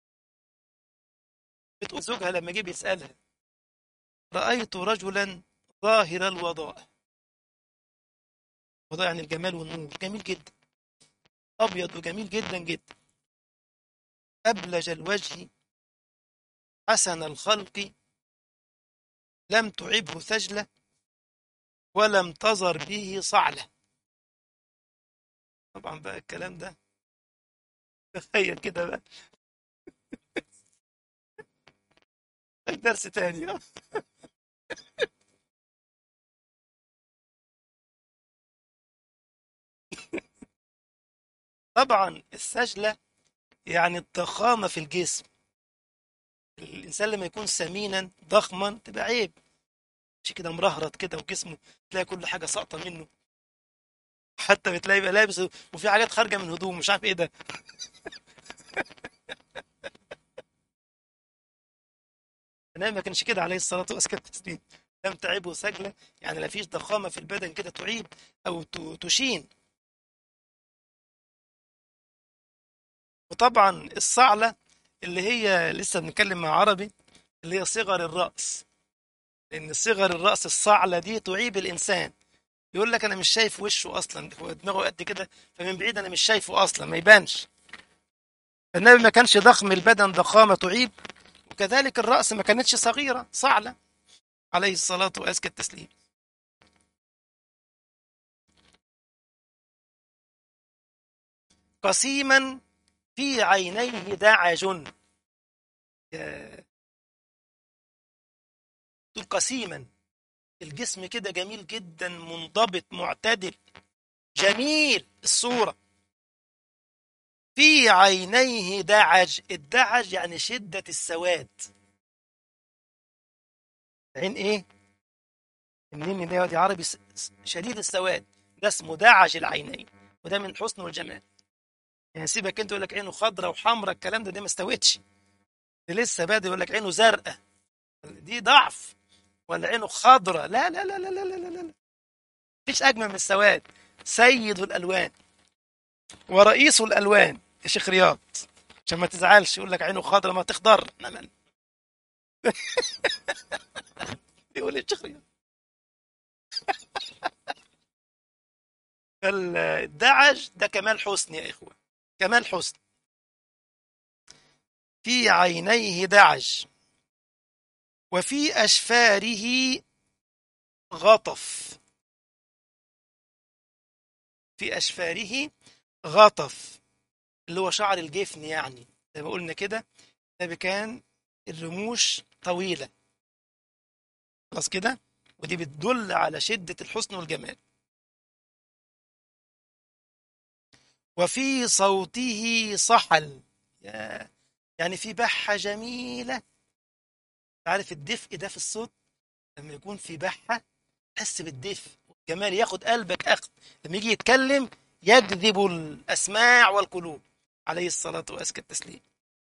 بتقول زوجها لما جه بيسألها رأيت رجلا ظاهر الوضاء وضاء يعني الجمال والنور جميل جدا أبيض وجميل جدا جدا أبلج الوجه حسن الخلق لم تعبه ثجلة ولم تظر به صعلة طبعا بقى الكلام ده تخيل كده بقى درس تاني آه. طبعا السجلة يعني الضخامة في الجسم الإنسان لما يكون سمينا ضخما تبقى عيب مش كده مرهرط كده وجسمه تلاقي كل حاجة ساقطة منه حتى بتلاقي يبقى لابس وفي حاجات خارجة من هدوم مش عارف ايه ده النبي ما كانش كده عليه الصلاة والسلام التسليم لم تعبه سجلة يعني لا فيش ضخامة في البدن كده تعيب أو ت- تشين وطبعا الصعلة اللي هي لسه بنتكلم مع عربي اللي هي صغر الرأس لأن صغر الرأس الصعلة دي تعيب الإنسان يقول لك أنا مش شايف وشه أصلا هو دماغه قد كده فمن بعيد أنا مش شايفه أصلا ما يبانش النبي ما كانش ضخم البدن ضخامة تعيب وكذلك الرأس ما كانتش صغيرة صعلة عليه الصلاة وأزكى التسليم قسيما في عينيه دعج يا- تقول قسيما الجسم كده جميل جدا منضبط معتدل جميل الصورة في عينيه دعج الدعج يعني شدة السواد عين ايه النين ده دي عربي س- س- شديد السواد ده اسمه دعج العينين وده من الحسن والجمال يعني سيبك انت يقول لك عينه خضراء وحمراء الكلام ده دي ما استوتش دي لسه بادئ يقول لك عينه زرقاء دي ضعف ولا عينه خضراء لا لا لا لا لا لا لا لا مفيش اجمل من السواد سيد الالوان ورئيس الالوان يا شيخ رياض عشان ما تزعلش يقول لك عينه خضراء ما تخضر نمل يقول الشيخ رياض الدعج ده كمال حسن يا إخوة كمال حسن في عينيه دعج وفي أشفاره غطف في أشفاره غطف اللي هو شعر الجفن يعني زي ما قلنا كده ده كان الرموش طويلة خلاص كده ودي بتدل على شدة الحسن والجمال وفي صوته صحل يا يعني في بحة جميلة عارف الدفء ده في الصوت لما يكون في بحة تحس بالدفء والجمال ياخد قلبك أخذ لما يجي يتكلم يجذب الأسماع والقلوب عليه الصلاة وأزكى التسليم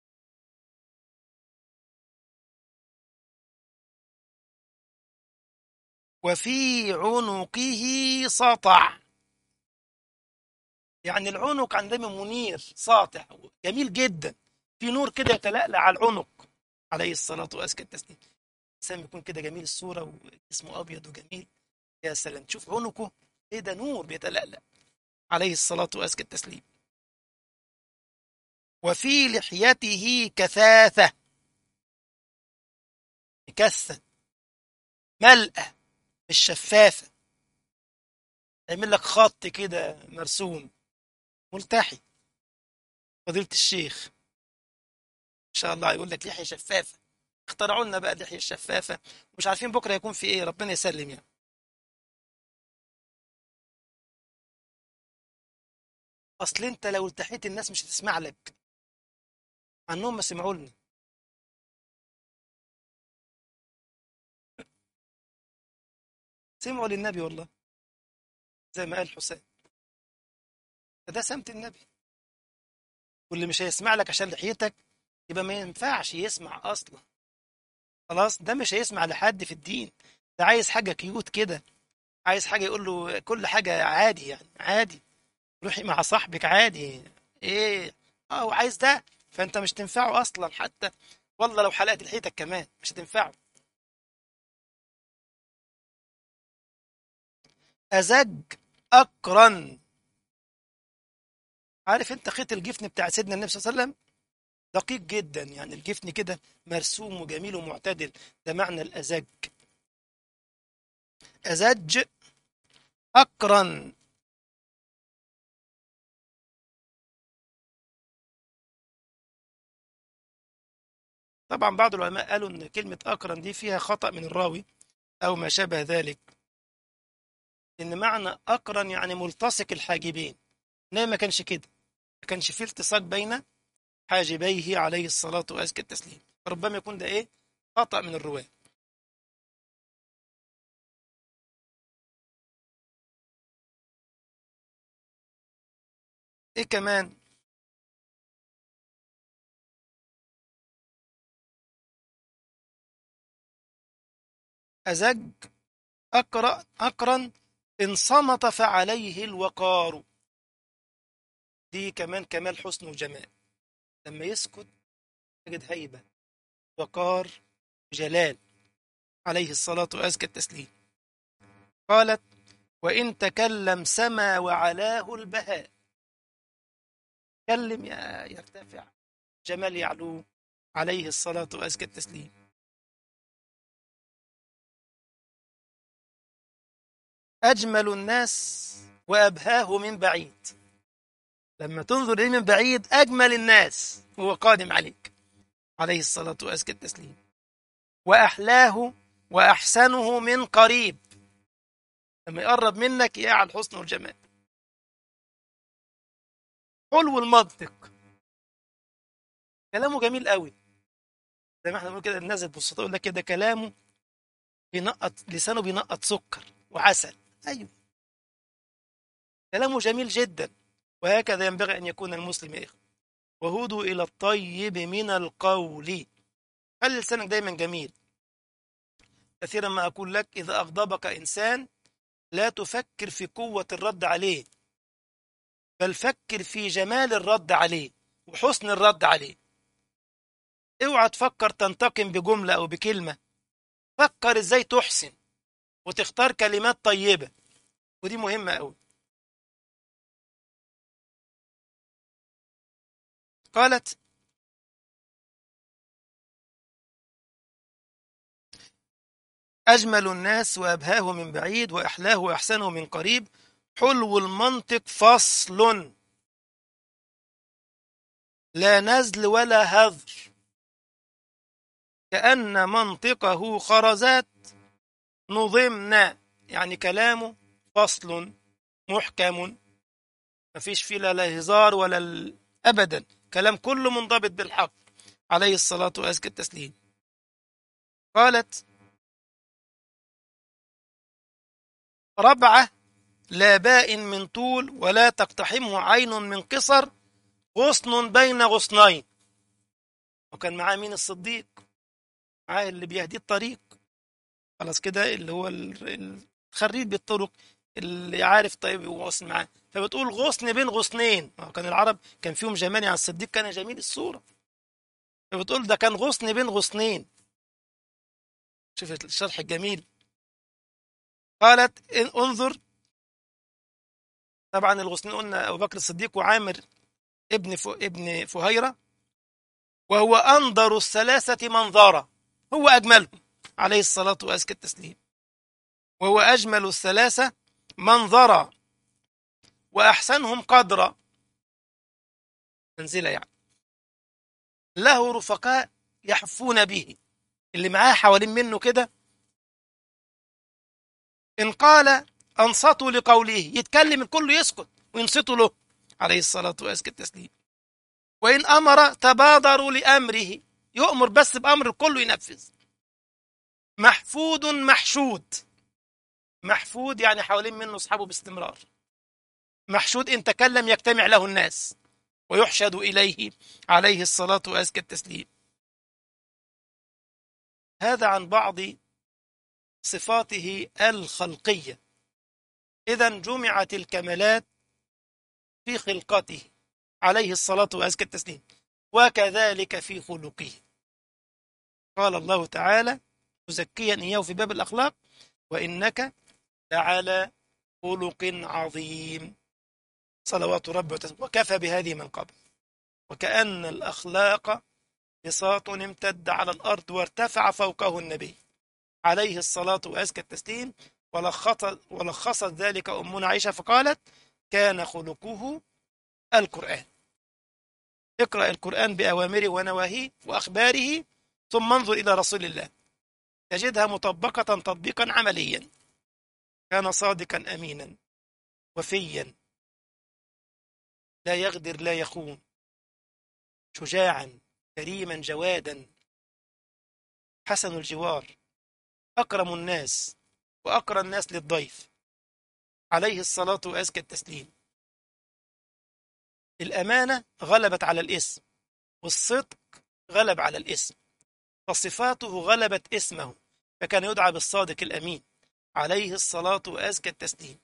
وفي عنقه سطع يعني العنق عند دايما منير ساطع جميل جدا في نور كده يتلألأ على العنق عليه الصلاة وأزكى التسليم الإنسان يكون كده جميل الصورة واسمه أبيض وجميل يا سلام تشوف عنقه إيه ده نور بيتلألأ عليه الصلاة وأزكى التسليم وفي لحيته كثاثة مكثة ملقى مش شفافة يعمل لك خط كده مرسوم ملتحي فضيلة الشيخ ان شاء الله يقول لك لحية شفافة اخترعوا لنا بقى اللحية الشفافة مش عارفين بكرة هيكون في ايه ربنا يسلم يعني اصل انت لو التحيت الناس مش هتسمع لك عنهم ما سمعوا لنا سمعوا للنبي والله زي ما قال حسين فده سمت النبي واللي مش هيسمع لك عشان لحيتك يبقى ما ينفعش يسمع اصلا خلاص ده مش هيسمع لحد في الدين ده عايز حاجه كيوت كده عايز حاجه يقول له كل حاجه عادي يعني عادي روحي مع صاحبك عادي ايه اه وعايز ده فانت مش تنفعه اصلا حتى والله لو حلقت لحيتك كمان مش هتنفعه أزج أقرن عارف انت خيط الجفن بتاع سيدنا النبي صلى الله عليه وسلم دقيق جدا يعني الجفن كده مرسوم وجميل ومعتدل ده معنى الأزج أزج أقرن طبعا بعض العلماء قالوا ان كلمة أقرن دي فيها خطأ من الراوي أو ما شابه ذلك إن معنى أقرن يعني ملتصق الحاجبين إنما ما كانش كده ما كانش فيه التصاق بين حاجبيه عليه الصلاة وأزكى التسليم ربما يكون ده إيه خطأ من الرواة إيه كمان أزج أقرأ أقرن إن صمت فعليه الوقار دي كمان كمال حسن وجمال لما يسكت تجد هيبة وقار جلال عليه الصلاة وأزكى التسليم قالت وإن تكلم سما وعلاه البهاء كلم يرتفع جمال يعلو عليه الصلاة وأزكى التسليم أجمل الناس وأبهاه من بعيد لما تنظر إليه من بعيد أجمل الناس هو قادم عليك عليه الصلاة وأزكى التسليم وأحلاه وأحسنه من قريب لما يقرب منك يا على الحسن والجمال حلو المنطق كلامه جميل قوي زي ما احنا بنقول كده الناس البسطاء يقول لك كده كلامه بينقط لسانه بينقط سكر وعسل أيوه كلامه جميل جدا وهكذا ينبغي أن يكون المسلم يا إخوة وهدوا إلى الطيب من القول خلي لسانك دايما جميل كثيرا ما أقول لك إذا أغضبك إنسان لا تفكر في قوة الرد عليه بل فكر في جمال الرد عليه وحسن الرد عليه اوعى تفكر تنتقم بجملة أو بكلمة فكر ازاي تحسن وتختار كلمات طيبة ودي مهمة أوي قالت أجمل الناس وأبهاه من بعيد وأحلاه وأحسنه من قريب حلو المنطق فصل لا نزل ولا هذر كأن منطقه خرزات نظمنا يعني كلامه فصل محكم مفيش فيه لا هزار ولا ال... أبدا كلام كله منضبط بالحق عليه الصلاة وأزكى التسليم قالت ربعة لا باء من طول ولا تقتحمه عين من قصر غصن بين غصنين وكان معاه مين الصديق معاه اللي بيهدي الطريق خلاص كده اللي هو الخريج بالطرق اللي عارف طيب وغصن معاه فبتقول غصن بين غصنين كان العرب كان فيهم جمال يعني الصديق كان جميل الصورة فبتقول ده كان غصن بين غصنين شوف الشرح الجميل قالت إن انظر طبعا الغصنين قلنا أبو بكر الصديق وعامر ابن ف... ابن فهيرة وهو أنظر الثلاثة منظرة هو أجملهم عليه الصلاة وأزكى التسليم وهو أجمل الثلاثة منظرا وأحسنهم قدرا منزلة يعني له رفقاء يحفون به اللي معاه حوالين منه كده إن قال أنصتوا لقوله يتكلم الكل يسكت وينصتوا له عليه الصلاة وأزكى التسليم وإن أمر تبادروا لأمره يؤمر بس بأمر الكل ينفذ محفود محشود محفود يعني حوالين منه أصحابه باستمرار محشود إن تكلم يجتمع له الناس ويحشد إليه عليه الصلاة وأزكى التسليم هذا عن بعض صفاته الخلقية إذا جمعت الكمالات في خلقته عليه الصلاة وأزكى التسليم وكذلك في خلقه قال الله تعالى مزكيا إياه في باب الأخلاق وإنك لعلى خلق عظيم صلوات ربي وتسليم وكفى بهذه من قبل وكأن الأخلاق بساط امتد على الأرض وارتفع فوقه النبي عليه الصلاة وأزكى التسليم ولخصت, ولخصت ذلك أمنا عائشة فقالت كان خلقه القرآن اقرأ القرآن بأوامره ونواهيه وأخباره ثم انظر إلى رسول الله تجدها مطبقة تطبيقا عمليا كان صادقا أمينا وفيا لا يغدر لا يخون شجاعا كريما جوادا حسن الجوار أكرم الناس وأقرى الناس للضيف عليه الصلاة وأزكى التسليم الأمانة غلبت على الاسم والصدق غلب على الاسم فصفاته غلبت اسمه فكان يدعى بالصادق الأمين عليه الصلاة وأزكى التسليم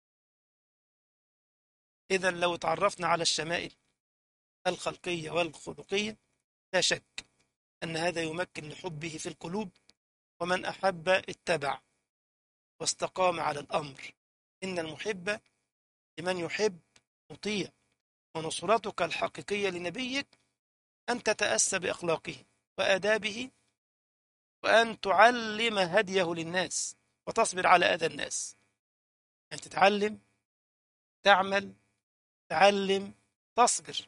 إذا لو تعرفنا على الشمائل الخلقية والخلقية لا شك أن هذا يمكن لحبه في القلوب ومن أحب اتبع واستقام على الأمر إن المحب لمن يحب مطيع ونصرتك الحقيقية لنبيك أن تتأسى بأخلاقه وآدابه وأن تعلم هديه للناس وتصبر على أذى الناس أن تتعلم تعمل تعلم تصبر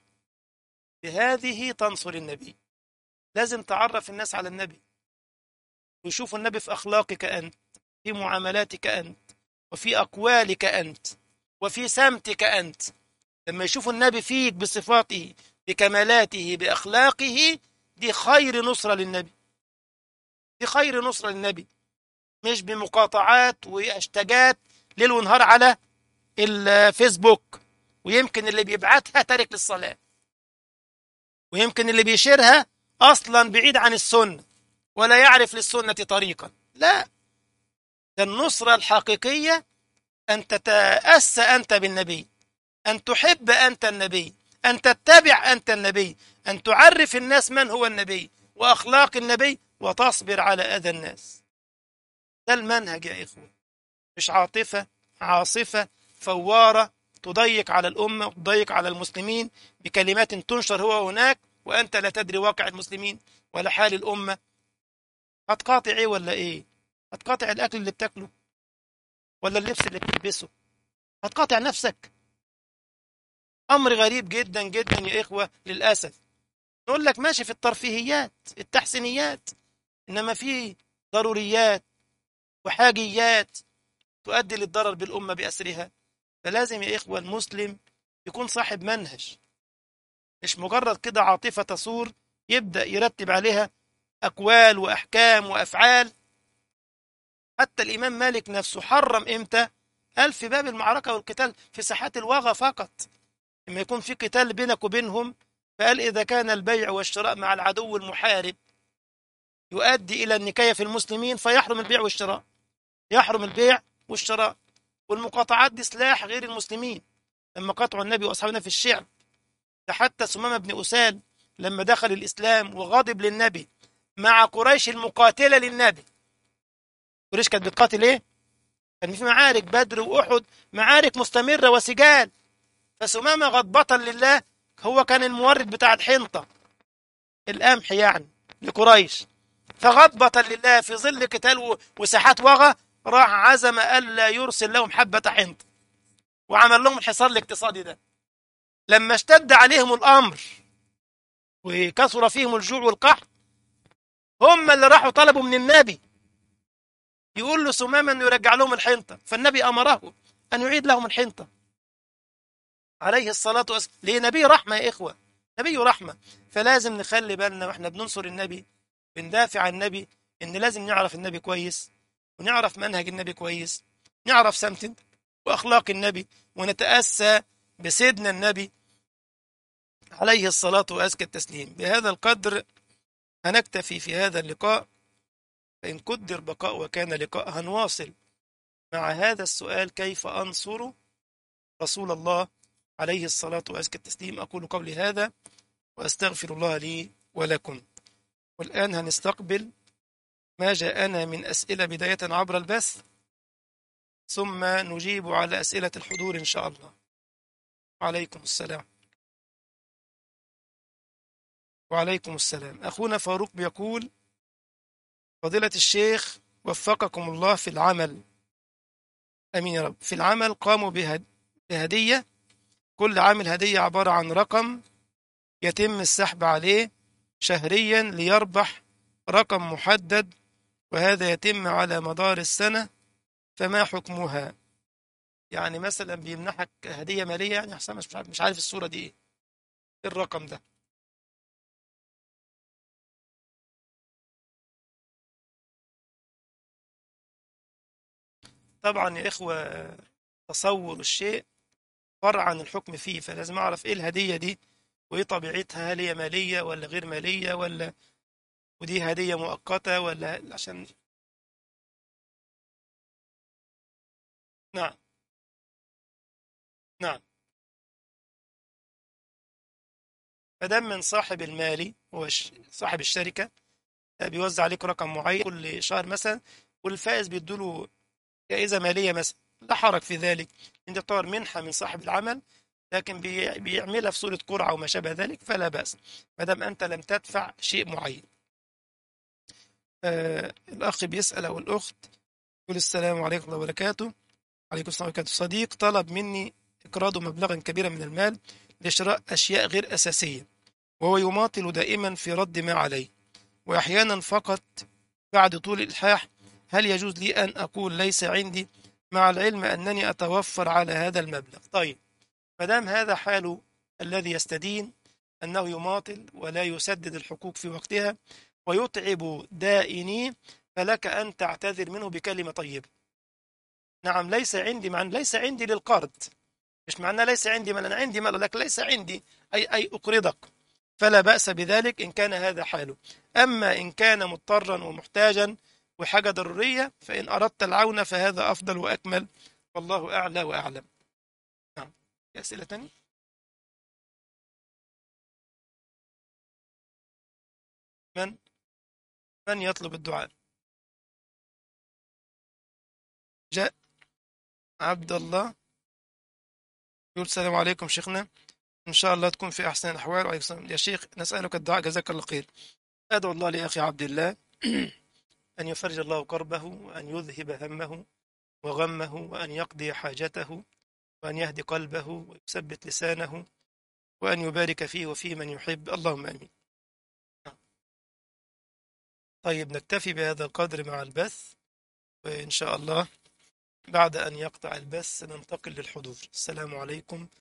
بهذه تنصر النبي لازم تعرف الناس على النبي ويشوفوا النبي في أخلاقك أنت في معاملاتك أنت وفي أقوالك أنت وفي سمتك أنت لما يشوفوا النبي فيك بصفاته بكمالاته بأخلاقه دي خير نصرة للنبي دي خير نصرة للنبي مش بمقاطعات واشتجات ليل ونهار على الفيسبوك ويمكن اللي بيبعتها تارك للصلاة ويمكن اللي بيشيرها أصلا بعيد عن السنة ولا يعرف للسنة طريقا لا ده النصرة الحقيقية أن تتأسى أنت بالنبي أن تحب أنت النبي أن تتبع أنت النبي أن تعرف الناس من هو النبي وأخلاق النبي وتصبر على أذى الناس ده المنهج يا إخوة مش عاطفة عاصفة فوارة تضيق على الأمة وتضيق على المسلمين بكلمات تنشر هو هناك وأنت لا تدري واقع المسلمين ولا حال الأمة هتقاطع إيه ولا إيه هتقاطع الأكل اللي بتاكله ولا اللبس اللي بتلبسه هتقاطع نفسك أمر غريب جدا جدا يا إخوة للأسف نقول لك ماشي في الترفيهيات التحسينيات إنما في ضروريات وحاجيات تؤدي للضرر بالأمة بأسرها فلازم يا إخوة المسلم يكون صاحب منهج مش مجرد كده عاطفة تصور يبدأ يرتب عليها أقوال وأحكام وأفعال حتى الإمام مالك نفسه حرم إمتى قال في باب المعركة والقتال في ساحات الوغى فقط لما يكون في قتال بينك وبينهم فقال إذا كان البيع والشراء مع العدو المحارب يؤدي إلى النكاية في المسلمين فيحرم البيع والشراء يحرم البيع والشراء والمقاطعات دي سلاح غير المسلمين لما قطعوا النبي وأصحابنا في الشعب ده حتى سمامة بن أسال لما دخل الإسلام وغاضب للنبي مع قريش المقاتلة للنبي قريش كانت بتقاتل إيه؟ كان في معارك بدر وأحد معارك مستمرة وسجال فسمامة غضبة لله هو كان المورد بتاع الحنطة القمح يعني لقريش فغضبة لله في ظل قتال وساحات وغى راح عزم ألا يرسل لهم حبة حنط وعمل لهم الحصار الاقتصادي ده لما اشتد عليهم الأمر وكثر فيهم الجوع والقحط هم اللي راحوا طلبوا من النبي يقول له سماما انه يرجع لهم الحنطه فالنبي امره ان يعيد لهم الحنطه عليه الصلاه والسلام ليه نبي رحمه يا اخوه نبي رحمه فلازم نخلي بالنا واحنا بننصر النبي بندافع عن النبي ان لازم نعرف النبي كويس ونعرف منهج النبي كويس نعرف سمت واخلاق النبي ونتاسى بسيدنا النبي عليه الصلاه وازكى التسليم بهذا القدر هنكتفي في هذا اللقاء فإن قدر بقاء وكان لقاء هنواصل مع هذا السؤال كيف أنصر رسول الله عليه الصلاة وأزكى التسليم أقول قولي هذا وأستغفر الله لي ولكم والآن هنستقبل ما جاءنا من أسئلة بداية عبر البث ثم نجيب على أسئلة الحضور إن شاء الله وعليكم السلام وعليكم السلام أخونا فاروق بيقول فضيلة الشيخ وفقكم الله في العمل أمين يا رب في العمل قاموا بهدية كل عامل هدية عبارة عن رقم يتم السحب عليه شهريا ليربح رقم محدد وهذا يتم على مدار السنة فما حكمها يعني مثلا بيمنحك هدية مالية يعني حسام مش عارف, مش عارف الصورة دي ايه الرقم ده طبعا يا إخوة تصور الشيء فرع عن الحكم فيه فلازم أعرف إيه الهدية دي وإيه طبيعتها هل هي مالية ولا غير مالية ولا ودي هدية مؤقتة ولا عشان نعم نعم فدام من صاحب المالي هو صاحب الشركة بيوزع عليك رقم معين كل شهر مثلا والفائز بيدوله جائزة مالية مثلا لا حرج في ذلك انت تعتبر منحة من صاحب العمل لكن بيعملها في صورة قرعة وما شابه ذلك فلا بأس ما دام أنت لم تدفع شيء معين آه الأخ بيسأل أو الأخت يقول السلام عليكم ورحمة الله وبركاته عليكم السلام وبركاته صديق طلب مني إقراض مبلغا كبيرا من المال لشراء أشياء غير أساسية وهو يماطل دائما في رد ما عليه وأحيانا فقط بعد طول الإلحاح هل يجوز لي أن أقول ليس عندي مع العلم أنني أتوفر على هذا المبلغ طيب مدام هذا حال الذي يستدين أنه يماطل ولا يسدد الحقوق في وقتها ويتعب دائني فلك أن تعتذر منه بكلمة طيبة نعم ليس عندي معنى ليس عندي للقرض مش معناه ليس عندي مال أنا عندي مال لك ليس عندي أي أي أقرضك فلا بأس بذلك إن كان هذا حاله أما إن كان مضطرا ومحتاجا وحاجة ضرورية فإن أردت العون فهذا أفضل وأكمل والله أعلى وأعلم نعم أسئلة تانية من من يطلب الدعاء جاء عبد الله يقول السلام عليكم شيخنا إن شاء الله تكون في أحسن الأحوال وعليكم السلام يا شيخ نسألك الدعاء جزاك الله خير أدعو الله لأخي عبد الله أن يفرج الله كربه وأن يذهب همه وغمه وأن يقضي حاجته وأن يهدي قلبه ويثبت لسانه وأن يبارك فيه وفي من يحب اللهم آمين طيب نكتفي بهذا القدر مع البث وإن شاء الله بعد أن يقطع البث ننتقل للحضور السلام عليكم